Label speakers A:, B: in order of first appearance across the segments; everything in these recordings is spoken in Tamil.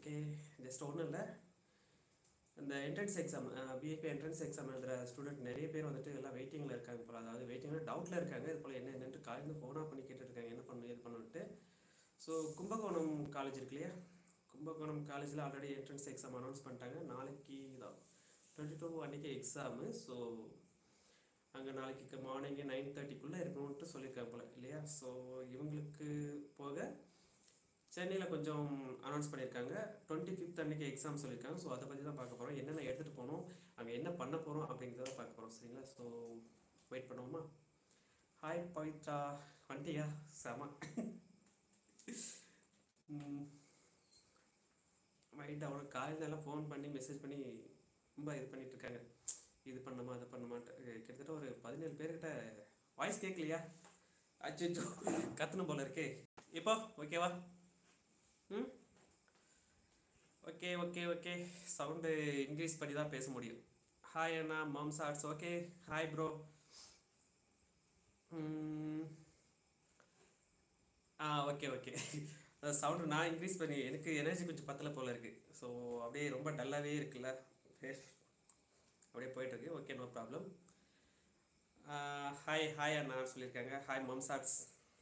A: ஓகே ஜஸ்ட் ஒன்றும் இல்லை இந்த entrance exam BAP entrance exam எழுதுகிற ஸ்டூடெண்ட் நிறைய பேர் வந்துட்டு எல்லாம் வெயிட்டிங்கில் இருக்காங்க போல் அதாவது வெயிட்டிங்கில் டவுட்டில் இருக்காங்க இது போல் என்ன என்னன்ட்டு காலேஜ் ஃபோனாக பண்ணி கேட்டுட்டு இருக்காங்க என்ன பண்ணணும் ஏது பண்ணணுன்ட்டு ஸோ கும்பகோணம் காலேஜ் இருக்கு இல்லையா கும்பகோணம் காலேஜில் ஆல்ரெடி என்ட்ரன்ஸ் எக்ஸாம் அனௌன்ஸ் பண்ணிட்டாங்க நாளைக்கு தான் டுவெண்ட்டி டூ அன்றைக்கி எக்ஸாமு ஸோ அங்கே நாளைக்கு மார்னிங்கே நைன் தேர்ட்டிக்குள்ளே இருக்கணும்ட்டு சொல்லியிருக்காங்க போல் இல்லையா ஸோ இவங்களுக்கு போக சென்னையில் கொஞ்சம் அனௌன்ஸ் பண்ணியிருக்காங்க டுவெண்ட்டி ஃபிஃப்த் அன்றைக்கி எக்ஸாம் சொல்லியிருக்காங்க ஸோ அதை பற்றி தான் பார்க்க போகிறோம் என்னென்ன எடுத்துகிட்டு போகணும் அங்கே என்ன பண்ண போகிறோம் அப்படிங்கிறத பார்க்க போகிறோம் சரிங்களா ஸோ வெயிட் பண்ணுவோமா ஹாய் பவித்ரா வண்டியா செம மைண்ட் அவனுக்கு காலையில் எல்லாம் ஃபோன் பண்ணி மெசேஜ் பண்ணி ரொம்ப இது பண்ணிட்டு இருக்காங்க இது பண்ணுமா அது பண்ணுமான்ட்டு கிட்டத்தட்ட ஒரு பதினேழு பேர்கிட்ட வாய்ஸ் கேட்கலையா அச்சோ கத்தணும் போல இருக்கே இப்போ ஓகேவா ம் okay okay okay sound increase பண்ணி தான் பேச முடியும் ஹாய் அண்ணா mom's arts okay hi bro ஆ ஓகே ஓகே சவுண்டு நான் இன்க்ரீஸ் பண்ணி எனக்கு எனர்ஜி கொஞ்சம் பத்தலை போல இருக்குது ஸோ அப்படியே ரொம்ப டல்லாகவே இருக்குல்ல ஃபேஸ் அப்படியே போயிட்டுருக்கு okay no problem hi hi அண்ணா சொல்லியிருக்காங்க hi mom's arts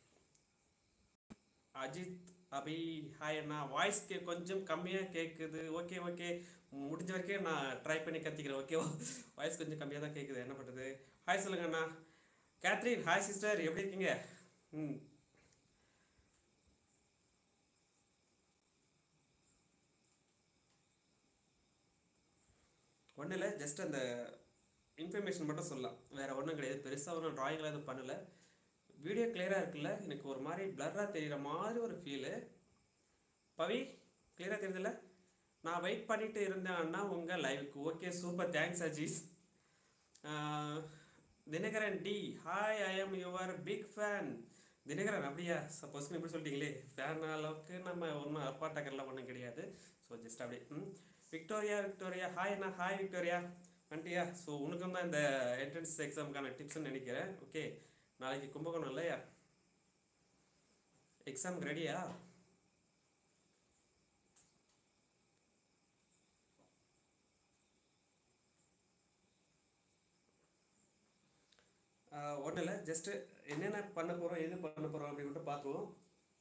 A: Ajith Abhi hi அண்ணா வாய்ஸ் கே கொஞ்சம் கம்மியாக கேட்குது ஓகே ஓகே முடிஞ்ச வரைக்கும் நான் ட்ரை பண்ணி கத்திக்கிறேன் ஓகேவா வாய்ஸ் கொஞ்சம் கம்மியாக தான் கேட்குது என்ன பண்ணுறது ஹாய் சொல்லுங்க அண்ணா கேத்ரின் ஹாய் சிஸ்டர் எப்படி இருக்கீங்க ம் ஒன்றும் இல்லை ஜஸ்ட் அந்த இன்ஃபர்மேஷன் மட்டும் சொல்லலாம் வேறு ஒன்றும் கிடையாது பெருசாக ஒன்றும் ட்ராயிங்லாம் எதுவும் பண்ணலை வீடியோ கிளியராக இருக்குல்ல எனக்கு ஒரு மாதிரி பிளர்ராக தெரிகிற மாதிரி ஒரு ஃபீலு பவி கிளியராக தெரியுதுல்ல நான் வெயிட் பண்ணிட்டு இருந்தேன் அண்ணா உங்கள் லைவுக்கு okay super thanks Azees Dinakaran D hi I am your big fan Dinakaran அப்படியா சப்போஸ் இப்படி சொல்லிட்டீங்களே ஃபேன் அளவுக்கு நம்ம ஒன்றும் அப்பா டக்கர்லாம் ஒன்றும் கிடையாது ஸோ ஜஸ்ட் அப்படியே ம் விக்டோரியா விக்டோரியா ஹாய் அண்ணா ஹாய் விக்டோரியா வந்துட்டியா ஸோ உனக்கும் தான் இந்த என்ட்ரன்ஸ் எக்ஸாமுக்கான டிப்ஸ்ன்னு நினைக்கிறேன் ஓகே நாளைக்கு கும்பகோணம் இல்லையா எக்ஸாம் ரெடியா ஒன்றும் இல்லை ஜஸ்ட்டு என்னென்ன பண்ண போகிறோம் எது பண்ண போகிறோம் அப்படின்ட்டு பார்த்துருவோம்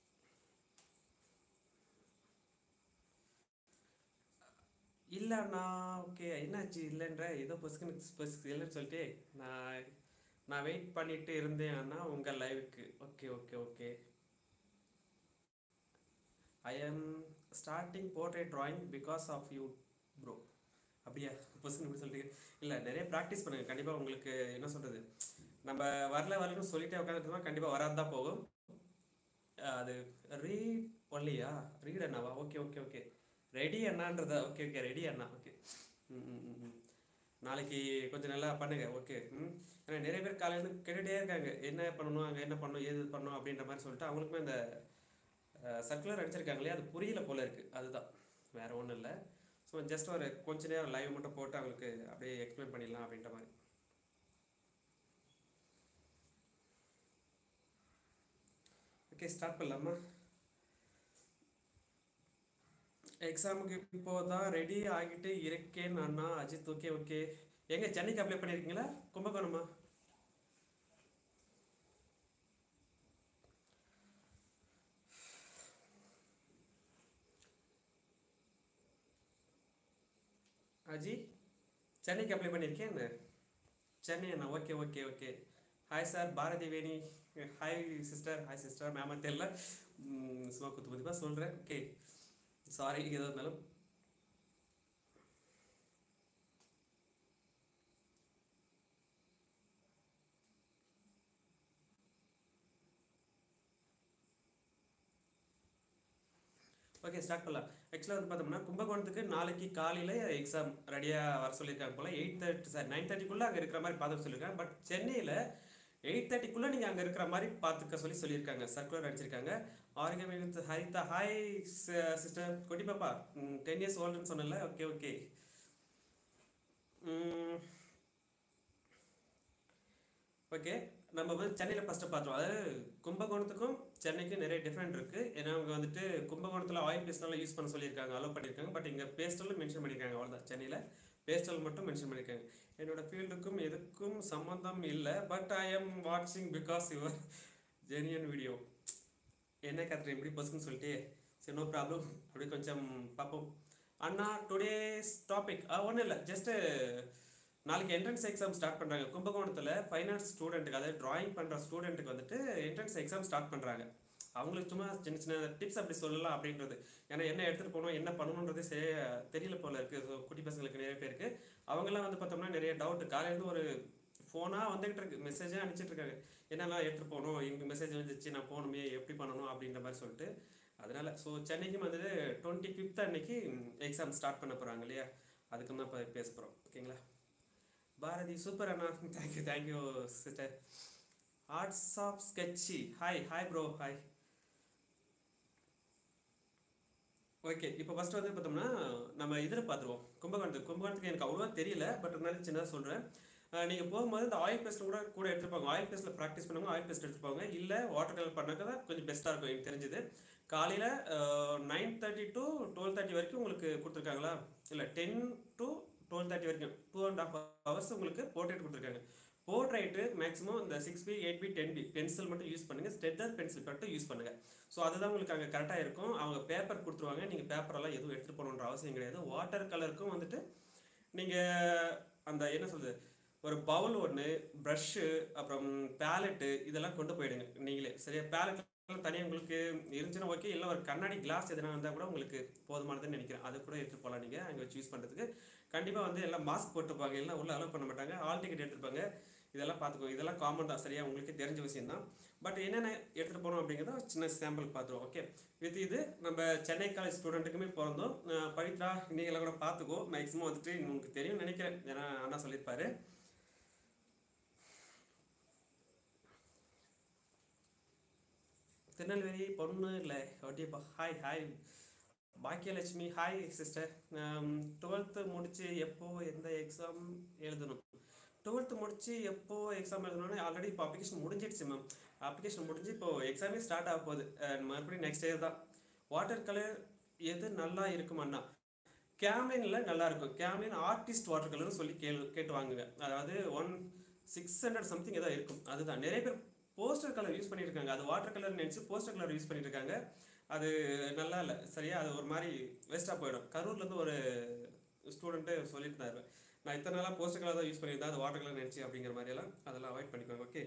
A: இல்லைண்ணா ஓகே என்னாச்சு இல்லைன்ற ஏதோ பொசுக்குன்னு பொசுக்கு இல்லைன்னு சொல்லிட்டு நான் நான் வெயிட் பண்ணிட்டு இருந்தேன் அண்ணா உங்கள் லைவுக்கு okay okay okay I am starting portrait drawing because of you bro அப்படியா பொசுக்குன்னு இப்படி சொல்லிட்டு இல்லை நிறைய ப்ராக்டிஸ் பண்ணுங்கள் கண்டிப்பாக உங்களுக்கு என்ன சொல்கிறது நம்ம வரல வரலன்னு சொல்லிட்டே உட்காந்துட்டு கண்டிப்பாக வராது தான் போகும் அது ரீட் ஒன்லியா ரீட் அண்ணாவா ஓகே ஓகே ஓகே ரெடி அண்ணான்றதா ஓகே ஓகே ரெடி அண்ணா ஓகே ம் ம் ம் ம் நாளைக்கு கொஞ்சம் நல்லா பண்ணுங்க ஓகே ம் ஏன்னா நிறைய பேர் காலையிலேருந்து கேட்டுகிட்டே இருக்காங்க என்ன பண்ணணும் அங்கே என்ன பண்ணணும் ஏது பண்ணணும் அப்படின்ற மாதிரி சொல்லிட்டு அவங்களுக்குமே இந்த சர்க்குலர் அடிச்சிருக்காங்க இல்லையா அது புரியல போல இருக்குது அதுதான் வேறு ஒன்றும் இல்லை ஸோ ஜஸ்ட் ஒரு கொஞ்ச நேரம் லைவ் மட்டும் போட்டு அவங்களுக்கு அப்படியே எக்ஸ்பிளைன் பண்ணிடலாம் அப்படின்ற மாதிரி ஓகே ஸ்டார்ட் பண்ணலாமா எக்ஸாமுக்கு இப்போ தான் ரெடி ஆகிட்டு இருக்கேன் அண்ணா அஜித் ஓகே ஓகே எங்க சென்னைக்கு அப்ளை பண்ணியிருக்கீங்களா கும்பகோணமா அஜி சென்னைக்கு அப்ளை பண்ணியிருக்கேன் என்ன சென்னை அண்ணா okay okay okay hi sir Bharathi Veni hi sister hi sister ma'am தெரியல சும்மா குத்து குத்துப்பாக சொல்கிறேன் ஓகே சாரி எதாக இருந்தாலும் ஓகே ஸ்டார்ட் பண்ணலாம் ஆக்சுவலாக வந்து பார்த்தோம்னா கும்பகோணத்துக்கு நாளைக்கு காலையில் எக்ஸாம் ரெடியாக வர சொல்லியிருக்காங்க போல் எயிட் தேர்ட்டி சார் நைன் தேர்ட்டிக்குள்ளே அங்கே இருக்கிற மாதிரி பார்த்துக்க சொல்லியிருக்காங்க பட் சென்னையில் எயிட் தேர்ட்டிக்குள்ளே நீங்கள் அங்கே இருக்கிற மாதிரி பார்த்துக்க சொல்லி சொல்லியிருக்காங்க சர்க்குலர் அடிச்சிருக்காங்க ஆரோக்கியம் வித் ஹரிதா ஹாய் சிஸ்டர் கொட்டி பாப்பா டென் இயர்ஸ் ஓல்டுன்னு சொன்னல ஓகே ஓகே ஓகே நம்ம வந்து சென்னையில் ஃபஸ்ட்டு பார்த்தோம் அதாவது கும்பகோணத்துக்கும் சென்னைக்கு நிறைய டிஃப்ரெண்ட் இருக்குது ஏன்னா அவங்க வந்துட்டு கும்பகோணத்தில் ஆயில் பேஸ்டெல்லாம் யூஸ் பண்ண சொல்லியிருக்காங்க அலோவ் பண்ணியிருக்காங்க பட் இங்கே பேஸ்டலும் மென்ஷன் பண்ணியிருக்காங்க அவ்வளோதான் சென்னையில் பேஸ்டல் மட்டும் மென்ஷன் பண்ணியிருக்காங்க என்னோட ஃபீல்டுக்கும் எதுக்கும் சம்மந்தம் இல்லை பட் ஐ எம் வாட்சிங் பிகாஸ் யுவர் ஜெனியன் வீடியோ என்ன கத்துற எப்படி பர்சன் சொல்லிட்டு சரி நோ ப்ராப்ளம் அப்படியே கொஞ்சம் பார்ப்போம் அண்ணா டுடேஸ் டாபிக் ஒன்றும் இல்லை ஜஸ்ட்டு நாளைக்கு என்ட்ரன்ஸ் எக்ஸாம் ஸ்டார்ட் பண்ணுறாங்க கும்பகோணத்தில் ஃபைனான்ஸ் ஸ்டூடெண்ட்டுக்கு அதாவது டிராயிங் பண்ணுற ஸ்டூடெண்ட்டுக்கு வந்துட்டு என்ட்ரன்ஸ் எக்ஸாம் ஸ்டார்ட் பண்ணுறாங்க அவங்களுக்கு சும்மா சின்ன சின்ன டிப்ஸ் அப்படி சொல்லலாம் அப்படின்றது ஏன்னா என்ன எடுத்துகிட்டு போகணும் என்ன பண்ணணுன்றது சரியா தெரியல போல இருக்குது ஸோ குட்டி பசங்களுக்கு நிறைய பேருக்கு அவங்கெல்லாம் வந்து பார்த்தோம்னா நிறைய டவுட் காலையிலேருந்து ஒரு ஃபோனாக வந்துகிட்டு இருக்கு மெசேஜாக அனுப்பிச்சிட்டு இருக்காங்க என்னெல்லாம் எடுத்துகிட்டு போகணும் எங்கள் மெசேஜ் வந்துச்சு நான் போகணுமே எப்படி பண்ணணும் அப்படின்ற மாதிரி சொல்லிட்டு அதனால ஸோ சென்னைக்கும் வந்துட்டு டுவெண்ட்டி ஃபிஃப்த் அன்னைக்கு எக்ஸாம் ஸ்டார்ட் பண்ண போகிறாங்க இல்லையா அதுக்கு தான் இப்போ பேச போகிறோம் ஓகேங்களா பாரதி சூப்பர் அண்ணா thank you thank you sister arts of sketchy hi hi bro hi okay இப்போ ஃபர்ஸ்ட் வந்து பார்த்தோம்னா நம்ம இதில் பார்த்துருவோம் கும்பகோணத்துக்கு கும்பகோணத்துக்கு எனக்கு அவ்வளோவா தெரியல பட் இருந்தாலும் சின்னதாக சொல்கிறேன் நீங்கள் போகும்போது இந்த ஆயில் பேஸ்ட் கூட கூட எடுத்துப்பாங்க ஆயில் பேஸ்ட்டில் ப்ராக்டிஸ் பண்ணுவாங்க ஆயில் பேஸ்ட் எடுத்துப்பாங்க இல்லை வாட்டர் கலர் பண்ணாக்க தான் கொஞ்சம் பெஸ்ட்டாக இருக்கும் எனக்கு தெரிஞ்சது காலையில் nine thirty to twelve thirty வரைக்கும் உங்களுக்கு கொடுத்துருக்காங்களா இல்லை டென் டு டுவெல் தேர்ட்டி வரைக்கும் டூ அண்ட் ஹாஃப் ஹவர்ஸ் உங்களுக்கு போர்ட்ரேட் கொடுத்துருக்காங்க போர்ட்ரைட்டு மேக்ஸிமம் இந்த six B eight B ten B pencil மட்டும் யூஸ் பண்ணுங்கள் ஸ்டெட்டர் பென்சில் மட்டும் யூஸ் பண்ணுங்கள் ஸோ அதுதான் உங்களுக்கு அங்கே கரெக்டாக இருக்கும் அவங்க பேப்பர் கொடுத்துருவாங்க நீங்கள் பேப்பரெல்லாம் எதுவும் எடுத்துகிட்டு போகணுன்ற அவசியம் கிடையாது வாட்டர் கலருக்கும் வந்துட்டு நீங்கள் அந்த என்ன சொல்றது ஒரு பவுல் ஒன்று ப்ரஷ்ஷு அப்புறம் பேலட்டு இதெல்லாம் கொண்டு போயிடுங்க நீங்களே சரியா பேலட் தனியாக உங்களுக்கு இருந்துச்சுன்னா ஓகே இல்லை ஒரு கண்ணாடி கிளாஸ் எதனா இருந்தால் கூட உங்களுக்கு போதுமானதுன்னு நினைக்கிறேன் அது கூட எடுத்துகிட்டு போகலாம் நீங்கள் அங்கே வச்சு யூஸ் பண்ணுறதுக்கு கண்டிப்பாக வந்து எல்லாம் மாஸ்க் போட்டுப்பாங்க எல்லாம் உள்ள அலோவ் பண்ண மாட்டாங்க ஆல் டிக்கெட் எடுத்துருப்பாங்க இதெல்லாம் பார்த்துக்கோ இதெல்லாம் காமன் தான் சரியா உங்களுக்கு தெரிஞ்ச விஷயம் தான் பட் என்னென்ன எடுத்துகிட்டு போகணும் அப்படிங்கிறத சின்ன சாம்பிள் பார்த்துருவோம் ஓகே வித் இது நம்ம சென்னை காலேஜ் ஸ்டூடெண்ட்டுக்குமே பிறந்தோம் அஹ் பவித்ரா நீங்களாம் கூட பார்த்துக்கோ மேக்ஸிமம் வந்துட்டு உங்களுக்கு தெரியும் நினைக்கிறேன் ஏன்னா அண்ணா சொல்லியிருப்பாரு திருநெல்வேலி பொண்ணு இல்லை ஓட்டியப்பா hi hi Bhagyalakshmi hi sister twelfth முடிச்சு எப்போ எந்த எக்ஸாம் எழுதணும் டுவெல்த்து முடிச்சு எப்போ எக்ஸாம் எழுதணும்னு ஆல்ரெடி இப்போ அப்ளிகேஷன் முடிஞ்சிடுச்சு மேம் அப்ளிகேஷன் முடிஞ்சு இப்போ எக்ஸாமே ஸ்டார்ட் ஆக போகுது அஹ் மறுபடியும் நெக்ஸ்ட் இயர் தான் வாட்டர் கலர் எது நல்லா இருக்கும் அண்ணா கேம்லினில் நல்லா இருக்கும் கேம்லின் ஆர்டிஸ்ட் வாட்டர் கலர்னு சொல்லி கேளு கேட்டு வாங்குங்க அதாவது ஒன் சிக்ஸ் ஹண்ட்ரட் சம்திங் ஏதோ இருக்கும் அதுதான் நிறைய பேர் போஸ்டர் கலர் யூஸ் பண்ணியிருக்காங்க அது வாட்டர் கலர் நினச்சி போஸ்டர் கலர் யூஸ் பண்ணிட்டு இருக்காங்க அது நல்லா இல்லை சரியா அது ஒரு மாதிரி வேஸ்ட்டாக போயிடும் கரூர்லேருந்து ஒரு ஸ்டூடெண்ட்டு சொல்லிட்டு இருந்தாரு நான் இத்தனை நாளாக போஸ்டர் கலர் தான் யூஸ் பண்ணியிருந்தேன் அது வாட்டர் கலர் நினச்சி அப்படிங்கிற மாதிரியெல்லாம் அதெல்லாம் அவாய்ட் பண்ணிக்கோங்க ஓகே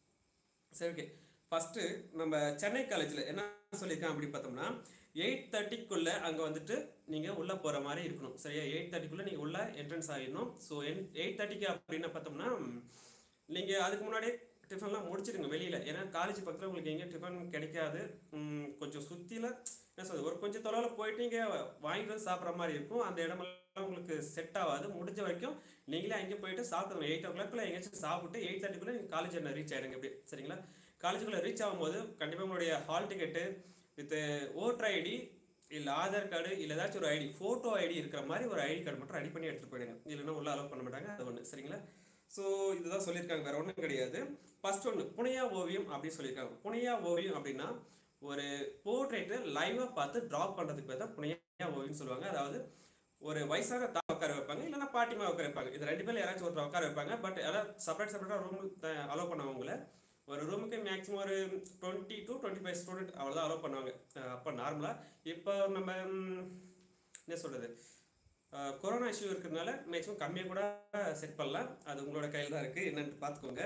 A: சரி ஓகே ஃபஸ்ட்டு நம்ம சென்னை காலேஜில் என்ன சொல்லியிருக்கேன் அப்படி பார்த்தோம்னா எயிட் தேர்ட்டிக்குள்ளே அங்கே வந்துட்டு நீங்கள் உள்ளே போகிற மாதிரி இருக்கணும் சரியா எயிட் தேர்ட்டிக்குள்ளே நீங்கள் உள்ளே என்ட்ரன்ஸ் ஆகிடணும் ஸோ என் எயிட் தேர்ட்டிக்கு அப்படின்னு பார்த்தோம்னா நீங்கள் அதுக்கு முன்னாடியே டிஃபன்லாம் முடிச்சிடுங்க வெளியில் ஏன்னா காலேஜ் பக்கத்தில் உங்களுக்கு எங்கேயும் டிஃபன் கிடைக்காது உம், கொஞ்சம் சுற்றில என்ன சொல்றது ஒரு கொஞ்சம் தொலைவில் போயிட்டு நீங்கள் வாங்கிட்டு வந்து சாப்பிட்ற மாதிரி இருக்கும் அந்த இடமெல்லாம் உங்களுக்கு செட் ஆகாது முடிஞ்ச வரைக்கும் நீங்களே அங்கே போயிட்டு சாப்பிடுங்க எயிட் ஓ கிளாக்ல எங்கேயாச்சும் சாப்பிட்டு எயிட் தேர்ட்டிக்குள்ளே நீங்கள் காலேஜ் என்ன ரீச் ஆகிடுங்க இப்படி சரிங்களா காலேஜுக்குள்ளே ரீச் ஆகும்போது கண்டிப்பாக உங்களுடைய hall ticket with voter ID இல்லை ஆதார் கார்டு இல்லை ஏதாச்சும் ஒரு ஐடி ஃபோட்டோ ஐடி இருக்கிற மாதிரி ஒரு ஐடி கார்டு மட்டும் ரெடி பண்ணி எடுத்துகிட்டு போயிடுங்க இல்லைன்னா உள்ள அலோவ் பண்ண மாட்டாங்க அது ஒன்று சரிங்களா ஸோ இதுதான் சொல்லியிருக்காங்க வேற ஒன்றும் கிடையாது ஃபர்ஸ்ட் ஒன்று புனையா ஓவியம் அப்படின்னு சொல்லியிருக்காங்க புனையா ஓவியம் அப்படின்னா ஒரு போர்ட்ரேட்டை லைவாக பார்த்து ட்ராப் பண்ணுறதுக்கு பேர் தான் புனையா ஓவியம்னு சொல்லுவாங்க அதாவது ஒரு வயசான தா உட்கார வைப்பாங்க இல்லைன்னா பாட்டிமா உட்கார வைப்பாங்க இது ரெண்டு பேரும் யாராச்சும் ஒருத்தர் உட்கார வைப்பாங்க பட் அதாவது செப்பரேட் செப்பரேட்டாக ரூம் அலோவ் பண்ணுவாங்க ஒரு ரூமுக்கு மேக்ஸிமம் ஒரு twenty to twenty five student அவ்வளோதான் அலோவ் பண்ணுவாங்க அஹ் அப்போ நார்மலாக இப்போ நம்ம ம், என்ன சொல்கிறது கொரோனா இஷ்யூ இருக்கிறதுனால மேக்ஸிமம் கம்மியாக கூட செட் பண்ணலாம் அது உங்களோட கையில் தான் இருக்குது என்னன்ட்டு பார்த்துக்கோங்க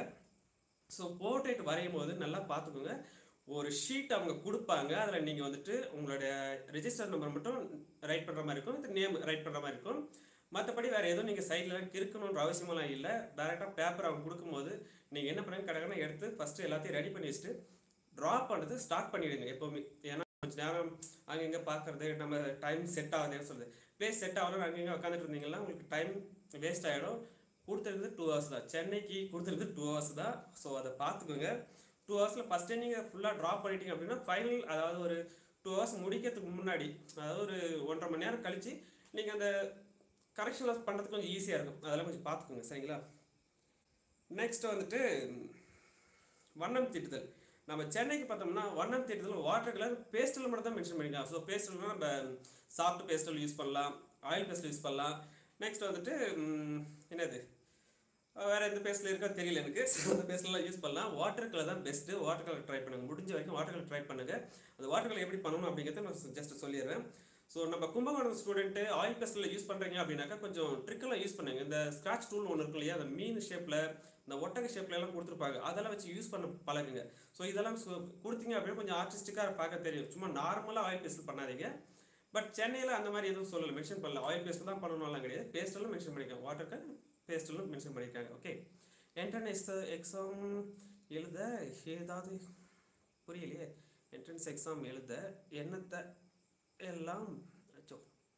A: ஸோ போர்ட்ரேட் வரையும் போது நல்லா பார்த்துக்கோங்க ஒரு ஷீட் அவங்க கொடுப்பாங்க அதில் நீங்கள் வந்துட்டு உங்களுடைய ரெஜிஸ்டர் நம்பர் மட்டும் ரைட் பண்ணுற மாதிரி இருக்கும் இது நேம் ரைட் பண்ணுற மாதிரி இருக்கும் மற்றபடி வேறு எதுவும் நீங்கள் சைட்லலாம் கிறுக்கணுன்ற அவசியமெல்லாம் இல்லை டேரெக்டாக பேப்பர் அவங்க கொடுக்கும்போது நீங்கள் என்ன பண்ணுங்க கடற்கடனை எடுத்து ஃபஸ்ட்டு எல்லாத்தையும் ரெடி பண்ணி வச்சுட்டு ட்ரா பண்ணுறது ஸ்டார்ட் பண்ணிவிடுங்க எப்போவுமே ஏன்னா கொஞ்ச நேரம் அங்கங்கே பார்க்குறது நம்ம டைம் செட் ஆகுதுன்னு சொல்லுது பிளேஸ் செட் ஆகணும் அங்கங்கே உட்காந்துட்டு இருந்தீங்கன்னா உங்களுக்கு டைம் வேஸ்ட் ஆகிடும் கொடுத்துருக்குது டூ ஹவர்ஸ் தான் சென்னைக்கு கொடுத்துருக்குது டூ ஹவர்ஸ் தான் ஸோ அதை பார்த்துக்கோங்க டூ ஹவர்ஸில் ஃபஸ்ட்டே நீங்கள் ஃபுல்லாக ட்ராப் பண்ணிட்டீங்க அப்படின்னா ஃபைனல் அதாவது ஒரு டூ ஹவர்ஸ் முடிக்கிறதுக்கு முன்னாடி அதாவது ஒரு ஒன்றரை மணி நேரம் கழித்து நீங்கள் அந்த கரெக்ஷன்லாம் பண்ணுறதுக்கு கொஞ்சம் ஈஸியாக இருக்கும் அதெல்லாம் கொஞ்சம் பார்த்துக்கோங்க சரிங்களா நெக்ஸ்ட் வந்துட்டு வண்ணம் தீட்டுதல் நம்ம சென்னைக்கு பார்த்தோம்னா ஒன் அண்ட் தேட்டத்தில் வாட்டர் கலர் பேஸ்டல் மட்டும் தான் மென்ஷன் பண்ணிக்கலாம் ஸோ பேஸ்டல்னா நம்ம சாஃப்ட் பேஸ்டல் யூஸ் பண்ணலாம் ஆயில் பேஸ்டல் யூஸ் பண்ணலாம் நெக்ஸ்ட் வந்துட்டு ம், என்னது வேறு எந்த பேஸ்டில் இருக்கோ தெரியல எனக்கு ஸோ அந்த பேஸ்ட்லாம் யூஸ் பண்ணலாம் வாட்டர் கலர் தான் பெஸ்ட்டு வாட்டர் கலர் ட்ரை பண்ணுங்க முடிஞ்ச வரைக்கும் வாட்டர் கலர் ட்ரை பண்ணுங்க அந்த வாட்டர் கலர் எப்படி பண்ணணும் அப்படிங்கிறத நான் ஜஸ்ட் சொல்லிடுறேன் ஸோ நம்ம Kumbakonam student oil pastel use பண்ணுறீங்க அப்படின்னாக்கா கொஞ்சம் ட்ரிக்கெல்லாம் யூஸ் பண்ணுங்க இந்த ஸ்க்ராட்ச் டூல் ஒன்று இருக்கும் இல்லையா அந்த மீன் ஷேப்பில் இந்த ஒட்டக ஷேப்ல எல்லாம் கொடுத்துருப்பாங்க அதெல்லாம் வச்சு யூஸ் பண்ண பழகுங்க ஸோ இதெல்லாம் சு- கொடுத்தீங்க அப்படின்னா கொஞ்சம் ஆர்டிஸ்டிக்காக பார்க்க தெரியும் சும்மா நார்மலாக ஆயில் பேஸ்ட் பண்ணாதீங்க பட் சென்னையில் அந்த மாதிரி எதுவும் சொல்லலை மென்ஷன் பண்ணல ஆயில் பேஸ்ட் தான் பண்ணணும்லாம் கிடையாது பேஸ்டெல்லாம் மென்ஷன் பண்ணிருக்காங்க வாட்டர் பேஸ்டெல்லாம் மென்ஷன் பண்ணியிருக்காங்க ஓகே என்ட்ரன்ஸ் எக்ஸாம் எழுத ஏதாவது புரியலையே என்ட்ரன்ஸ் எக்ஸாம் எழுத என்னத்தை எல்லாம் அச்சோ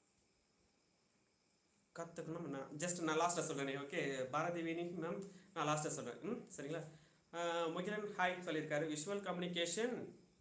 A: கற்றுக்கணும் நான் ஜஸ்ட் நான் லாஸ்ட்டாக சொல்கிறேனே ஓகே பாரதி வேணி மேம் நான் லாஸ்ட்டாக சொல்கிறேன் ம் சரிங்களா ஆஹ் முகிலன் ஹாய் சொல்லியிருக்காரு விஷுவல் கம்யூனிகேஷன்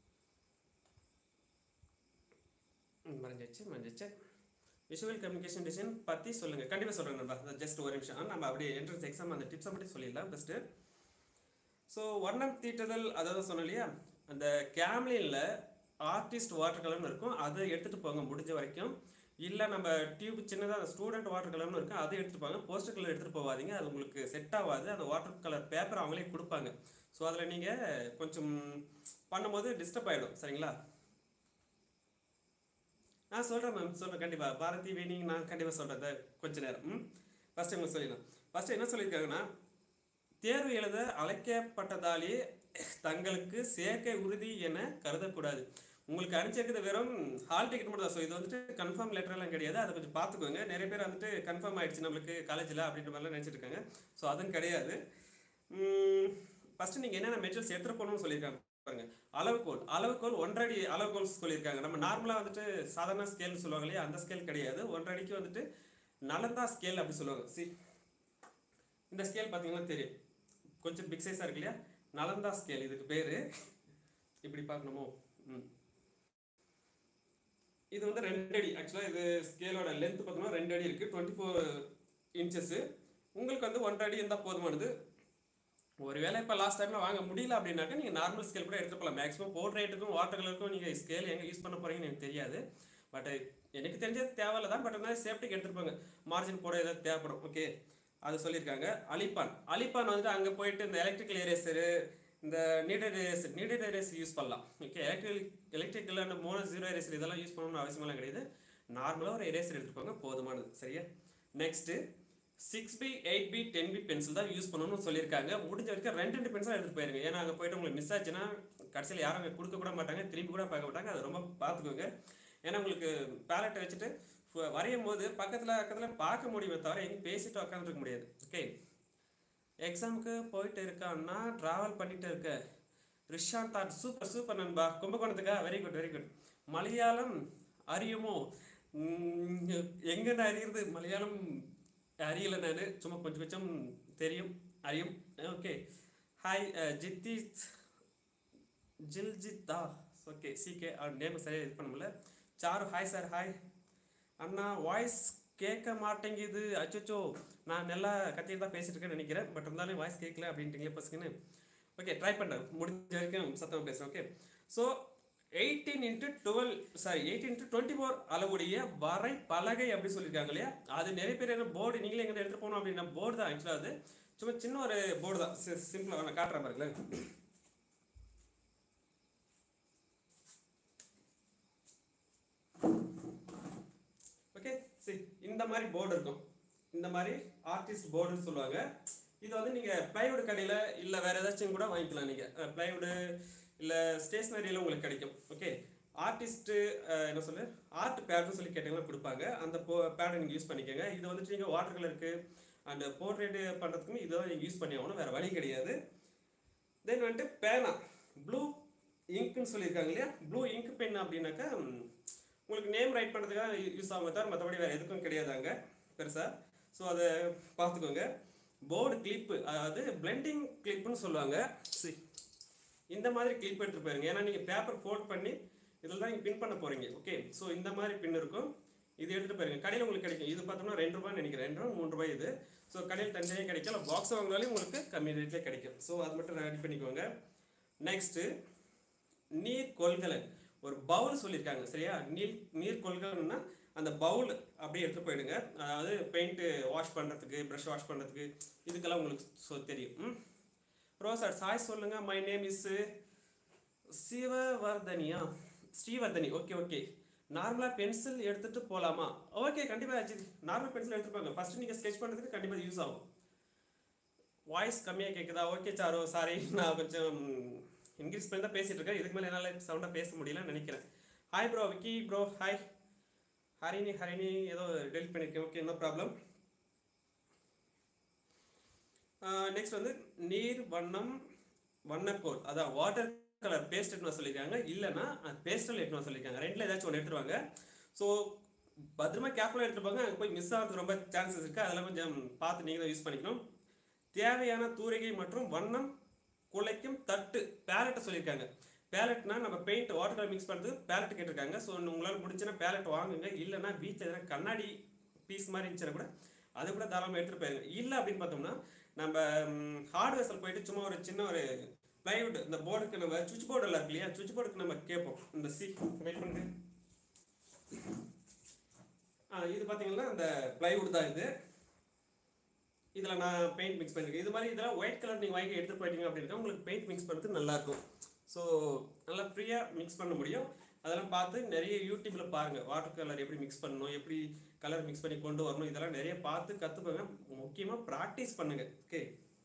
A: மறைஞ்சிச்சு மறைஞ்சிச்சு விஷுவல் கம்யூனிகேஷன் டிசைன் பற்றி சொல்லுங்கள் கண்டிப்பாக சொல்கிறேன் நண்பா ஜஸ்ட் ஒரு நிமிஷம் நம்ம அப்படியே என்ட்ரன்ஸ் எக்ஸாம் அந்த டிப்ஸை மட்டும் சொல்லிடலாம் ஃபஸ்ட்டு ஸோ வர்ணம் தீட்டுதல் அதாவது சொன்னோம் இல்லையா அந்த கேம்லினில் ஆர்டிஸ்ட் வாட்டர் கலர்னு இருக்கும் அதை எடுத்துகிட்டு போங்க முடிஞ்ச வரைக்கும் இல்லை நம்ம டியூப் சின்னதாக ஸ்டூடெண்ட் வாட்டர் கலர்னு இருக்கும் அதை எடுத்துகிட்டு போங்க போஸ்டர் கலர் எடுத்துகிட்டு போகாதீங்க அது உங்களுக்கு செட் ஆகாது அந்த வாட்டர் கலர் பேப்பர் அவங்களே கொடுப்பாங்க ஸோ அதில் நீங்கள் கொஞ்சம் பண்ணும்போது டிஸ்டர்ப் ஆகிடும் சரிங்களா நான் சொல்கிறேன் மேம் சொல்கிறேன் கண்டிப்பாக பாரதி வேணிங் நான் கண்டிப்பாக சொல்கிறேன் கொஞ்ச நேரம் ம் ஃபஸ்ட்டு உங்களுக்கு சொல்லிடலாம் ஃபஸ்ட்டு என்ன சொல்லியிருக்காங்கன்னா தேர்வு எழுத அழைக்கப்பட்டதாலே தங்களுக்கு சேர்க்கை உறுதி என கருதக்கூடாது உங்களுக்கு அனுப்பிச்சிருக்கிறது வெறும் ஹால் டிக்கெட் மட்டும் தான் ஸோ இது வந்துட்டு கன்ஃபார்ம் லெட்டர்லாம் கிடையாது அதை கொஞ்சம் பார்த்துக்கோங்க நிறைய பேர் வந்துட்டு கன்ஃபார்ம் ஆயிடுச்சு நம்மளுக்கு காலேஜில் அப்படின்ற மாதிரிலாம் நினச்சிட்டு இருக்காங்க ஸோ அதுவும் கிடையாது ஃபஸ்ட்டு நீங்கள் என்னென்ன மெட்டீரியல்ஸ் எடுத்துகிட்டு போகணும்னு சொல்லியிருக்காங்க பாருங்க அளவுகோல் அளவுகோல் ஒன்றரை அளவுகோல் சொல்லியிருக்காங்க நம்ம நார்மலாக வந்துட்டு சாதாரண ஸ்கேல்னு சொல்லுவாங்க இல்லையா அந்த ஸ்கேல் கிடையாது ஒன்றரை அடிக்கு வந்துட்டு நலந்தா ஸ்கேல் அப்படி சொல்லுவாங்க சி இந்த ஸ்கேல் பார்த்தீங்கன்னா தெரியும் கொஞ்சம் பிக் சைஸாக இருக்கு இல்லையா நலந்தா ஸ்கேல் இதுக்கு பேர் இப்படி பார்க்கணுமோ ம் இது வந்து ரெண்டு அடி ஆக்சுவலாக இது ஸ்கேலோட லென்த் பார்த்தோம்னா ரெண்டு அடி இருக்குது டுவெண்ட்டி ஃபோர் இன்ச்சஸ்ஸு உங்களுக்கு வந்து ஒன்றரை அடி இருந்தால் போதுமானது ஒருவேளை இப்போ லாஸ்ட் டைமில் வாங்க முடியல அப்படின்னாக்கா நீங்கள் நார்மல் ஸ்கேல் கூட எடுத்துட்டு போகலாம் மேக்ஸிமம் போர்ட் ரேட்டுக்கும் வாட்டர் கலருக்கும் நீங்கள் ஸ்கேல் எங்கே யூஸ் பண்ண போகிறீங்கன்னு எனக்கு தெரியாது பட் எனக்கு தெரிஞ்சது தேவையில்ல தான் பட் இருந்தாலும் சேஃப்டிக்கு எடுத்துட்டு போங்க மார்ஜின் போட ஏதாவது தேவைப்படும் ஓகே அது சொல்லியிருக்காங்க அலிப்பான் அலிப்பான் வந்துட்டு அங்கே போயிட்டு இந்த எலக்ட்ரிக்கல் எரேசரு இந்த needed eraser needed eraser use பண்ணலாம் ஓகே எலக்ட்ரிக் எலக்ட்ரிக்கல் அந்த மோனோ ஜீரோ எரேசர் இதெல்லாம் யூஸ் பண்ணணும்னு அவசியமெல்லாம் கிடையாது நார்மலாக ஒரு எரேசர் எடுத்துக்கோங்க போதுமானது சரியா next six B eight B ten B pencil தான் யூஸ் பண்ணணும்னு சொல்லியிருக்காங்க முடிஞ்ச வரைக்கும் ரெண்டு ரெண்டு பென்சில் எடுத்துட்டு போயிருங்க ஏன்னா அங்கே போயிட்டு உங்களுக்கு மிஸ் ஆச்சுன்னா கடைசியில் யாரும் அங்கே கொடுக்க கூட மாட்டாங்க திரும்பி கூட பார்க்க மாட்டாங்க அதை ரொம்ப பார்த்துக்கோங்க ஏன்னா உங்களுக்கு பேலட்டை வச்சுட்டு ஃப- வரையும் போது பக்கத்தில் பக்கத்தில் பார்க்க முடியுமே தவிர எங்கேயும் பேசிட்டு உட்காந்துருக்க முடியாது ஓகே எக்ஸாமுக்கு போயிட்டு இருக்கான்னா ட்ராவல் பண்ணிட்டு இருக்க ரிஷாந்த் தாட் சூப்பர் சூப்பர் நண்பா கும்பகோணத்துக்கா very good very good Malayalam அறியுமோ உம், எங்கன்னு அறியுறது மலையாளம் அறியல நான் சும்மா கொஞ்சம் கொஞ்சம் தெரியும் அறியும் okay hi Jithi Jiljitha okay CK அவர் நேம் சரியாக இது பண்ண முடியல சாரு ஹாய் சார் ஹாய் அண்ணா வாய்ஸ் கேட்க மாட்டேங்குது அச்சோ நான் நல்லா கத்திட்டு தான் பேசிட்டு இருக்கேன்னு நினைக்கிறேன் பட் இருந்தாலும் வாய்ஸ் கேட்கல அப்படின்ட்டீங்களே பசங்கன்னு ஓகே ட்ரை பண்ணுறேன் முடிஞ்ச வரைக்கும் சத்தமாக பேசுகிறேன் okay so eighteen into twelve sorry eighteen into twenty four அளவுடைய வரை பலகை அப்படி சொல்லியிருக்காங்க இல்லையா அது நிறைய பேர் என்ன போர்டு நீங்களே எங்கே எடுத்துகிட்டு போகணும் அப்படின்னா போர்டு தான் ஆக்சுவலாக அது சும்மா சின்ன ஒரு போர்டு தான் சிம்பிளாக நான் காட்டுறேன் பாருங்களேன் ஓகே சரி இந்த மாதிரி போர்டு இருக்கும் இந்த மாதிரி ஆர்டிஸ்ட் போர்டுன்னு சொல்லுவாங்க இது வந்து நீங்கள் ப்ளைவுட் கடையில் இல்லை வேறு ஏதாச்சும் கூட வாங்கிக்கலாம் நீங்கள் ப்ளைவுடு இல்லை ஸ்டேஷ்னரியில் உங்களுக்கு கிடைக்கும் ஓகே ஆர்டிஸ்ட்டு என்ன சொல்லு ஆர்ட் பேட்னு சொல்லி கேட்டிங்கன்னா கொடுப்பாங்க அந்த போ பேடை நீங்கள் யூஸ் பண்ணிக்கோங்க இது வந்துட்டு நீங்கள் வாட்டர் கலருக்கு அண்ட் போர்ட்ரேட்டு பண்ணுறதுக்குமே இதை நீங்கள் யூஸ் பண்ணி ஆகணும் வேறு வழி கிடையாது தென் வந்துட்டு பேனா ப்ளூ இங்க்னு சொல்லியிருக்காங்க இல்லையா ப்ளூ இங்க் பென் அப்படின்னாக்கா ம், உங்களுக்கு நேம் ரைட் பண்ணுறதுக்காக யூஸ் ஆகும் தவிர மற்றபடி வேறு எதுக்கும் கிடையாது அங்கே பெருசாக ஸோ அதை பார்த்துக்கோங்க போர்டு கிளிப்பு அதாவது பிளெண்டிங் கிளிப்புன்னு சொல்லுவாங்க சி இந்த மாதிரி கிளிப் எடுத்துட்டு போயிருங்க ஏன்னா நீங்கள் பேப்பர் ஃபோல்ட் பண்ணி இதில் தான் நீங்கள் பின் பண்ண போகிறீங்க ஓகே ஸோ இந்த மாதிரி பின் இருக்கும் இது எடுத்துகிட்டு போயிருங்க கடையில் உங்களுக்கு கிடைக்கும் இது பார்த்தோம்னா ரெண்டு ரூபாய் நினைக்கிறேன் ரெண்டு ரூபா மூணு ரூபாய் இது ஸோ கடையில் தனியாக கிடைக்கும் இல்லை பாக்ஸ் வாங்கினாலே உங்களுக்கு கம்மி ரேட்லேயே கிடைக்கும் ஸோ அது மட்டும் ரெடி பண்ணிக்கோங்க நெக்ஸ்ட்டு நீர் கொள்கலன் ஒரு பவுல் சொல்லியிருக்காங்க சரியா நீர் நீர் கொள்கலன்னா அந்த பவுல் அப்படியே எடுத்து போயிடுங்க அதாவது பெயிண்ட் வாஷ் பண்ணுறதுக்கு ப்ரஷ் வாஷ் பண்ணுறதுக்கு இதுக்கெல்லாம் உங்களுக்கு சொ தெரியும் ம் ரோசார் சாய் சொல்லுங்க மை நேம் இஸ் சிவவர்தனியா ஸ்ரீவர்தனி ஓகே ஓகே நார்மலாக பென்சில் எடுத்துட்டு போகலாமா ஓகே கண்டிப்பாக அஜித் நார்மல் பென்சில் எடுத்துப்பாங்க ஃபர்ஸ்ட் நீங்கள் ஸ்கெச் பண்ணுறதுக்கு கண்டிப்பாக யூஸ் ஆகும் வாய்ஸ் கம்மியாக கேட்குதா ஓகே சாரோ சாரி நான் கொஞ்சம் இங்கிலீஷ் பண்ணி தான் பேசிட்டு இருக்கேன் இதுக்கு மேலே என்னால் சவுண்டாக பேச முடியலன்னு நினைக்கிறேன் hi bro Vicky bro hi Harini Harini ஏதோ டெலிட் பண்ணியிருக்கேன் ஓகே நோ ப்ராப்ளம் நெக்ஸ்ட் வந்து நீர் வண்ணம் வண்ணக்கோல் அதான் வாட்டர் கலர் பேஸ்ட் எடுத்து சொல்லியிருக்காங்க இல்லைன்னா பேஸ்டல் எடுத்து சொல்லியிருக்காங்க ரெண்டில் ஏதாச்சும் ஒன்று எடுத்துருவாங்க ஸோ பத்திரமா கேர்ஃபுல்லாக எடுத்துருப்பாங்க அங்கே போய் மிஸ் ஆகிறது ரொம்ப சான்சஸ் இருக்குது அதெல்லாம் கொஞ்சம் பார்த்து நீங்கள் தான் யூஸ் பண்ணிக்கணும் தேவையான தூரிகை மற்றும் வண்ணம் குலைக்கும் தட்டு பேலட்டை சொல்லியிருக்காங்க பேலட்னா நம்ம பெயிண்ட் வாட்டர் கலர் மிக்ஸ் பண்ணுறதுக்கு பேலட் கேட்டிருக்காங்க ஸோ உங்களால் முடிஞ்சுன்னா பேலட் வாங்குங்க இல்லைன்னா வீட்டில் எதனா கண்ணாடி பீஸ் மாதிரி இருந்துச்சுன்னா கூட அது கூட தாராளமாக எடுத்துகிட்டு போயிருங்க இல்லை அப்படின்னு பார்த்தோம்னா நம்ம ஹார்ட்வேர்ஸில் போயிட்டு சும்மா ஒரு சின்ன ஒரு பிளைவுட் இந்த போர்டுக்கு நம்ம சுவிட்ச் போர்டு எல்லாம் இருக்கு இல்லையா சுவிட்ச் போர்டுக்கு நம்ம கேட்போம் இந்த சி வெயிட் பண்ணுங்க ஆ இது பார்த்தீங்கன்னா இந்த பிளைவுட் தான் இது இதில் நான் பெயிண்ட் மிக்ஸ் பண்ணியிருக்கேன் இது மாதிரி இதெல்லாம் ஒயிட் கலர் நீங்கள் வாங்கி எடுத்து போயிட்டீங்க அப்படின்னா உங்களுக்கு பெயிண்ட் மிக்ஸ் பண்ணுறது நல்லாயிருக்கும் ஸோ நல்லா ஃப்ரீயாக மிக்ஸ் பண்ண முடியும் அதெல்லாம் பார்த்து நிறைய யூடியூப்பில் பாருங்கள் வாட்டர் கலர் எப்படி மிக்ஸ் பண்ணணும் எப்படி கலர் மிக்ஸ் பண்ணி கொண்டு வரணும் இதெல்லாம் நிறைய பார்த்து கற்றுப்போங்க முக்கியமாக ப்ராக்டிஸ் பண்ணுங்க ஓகே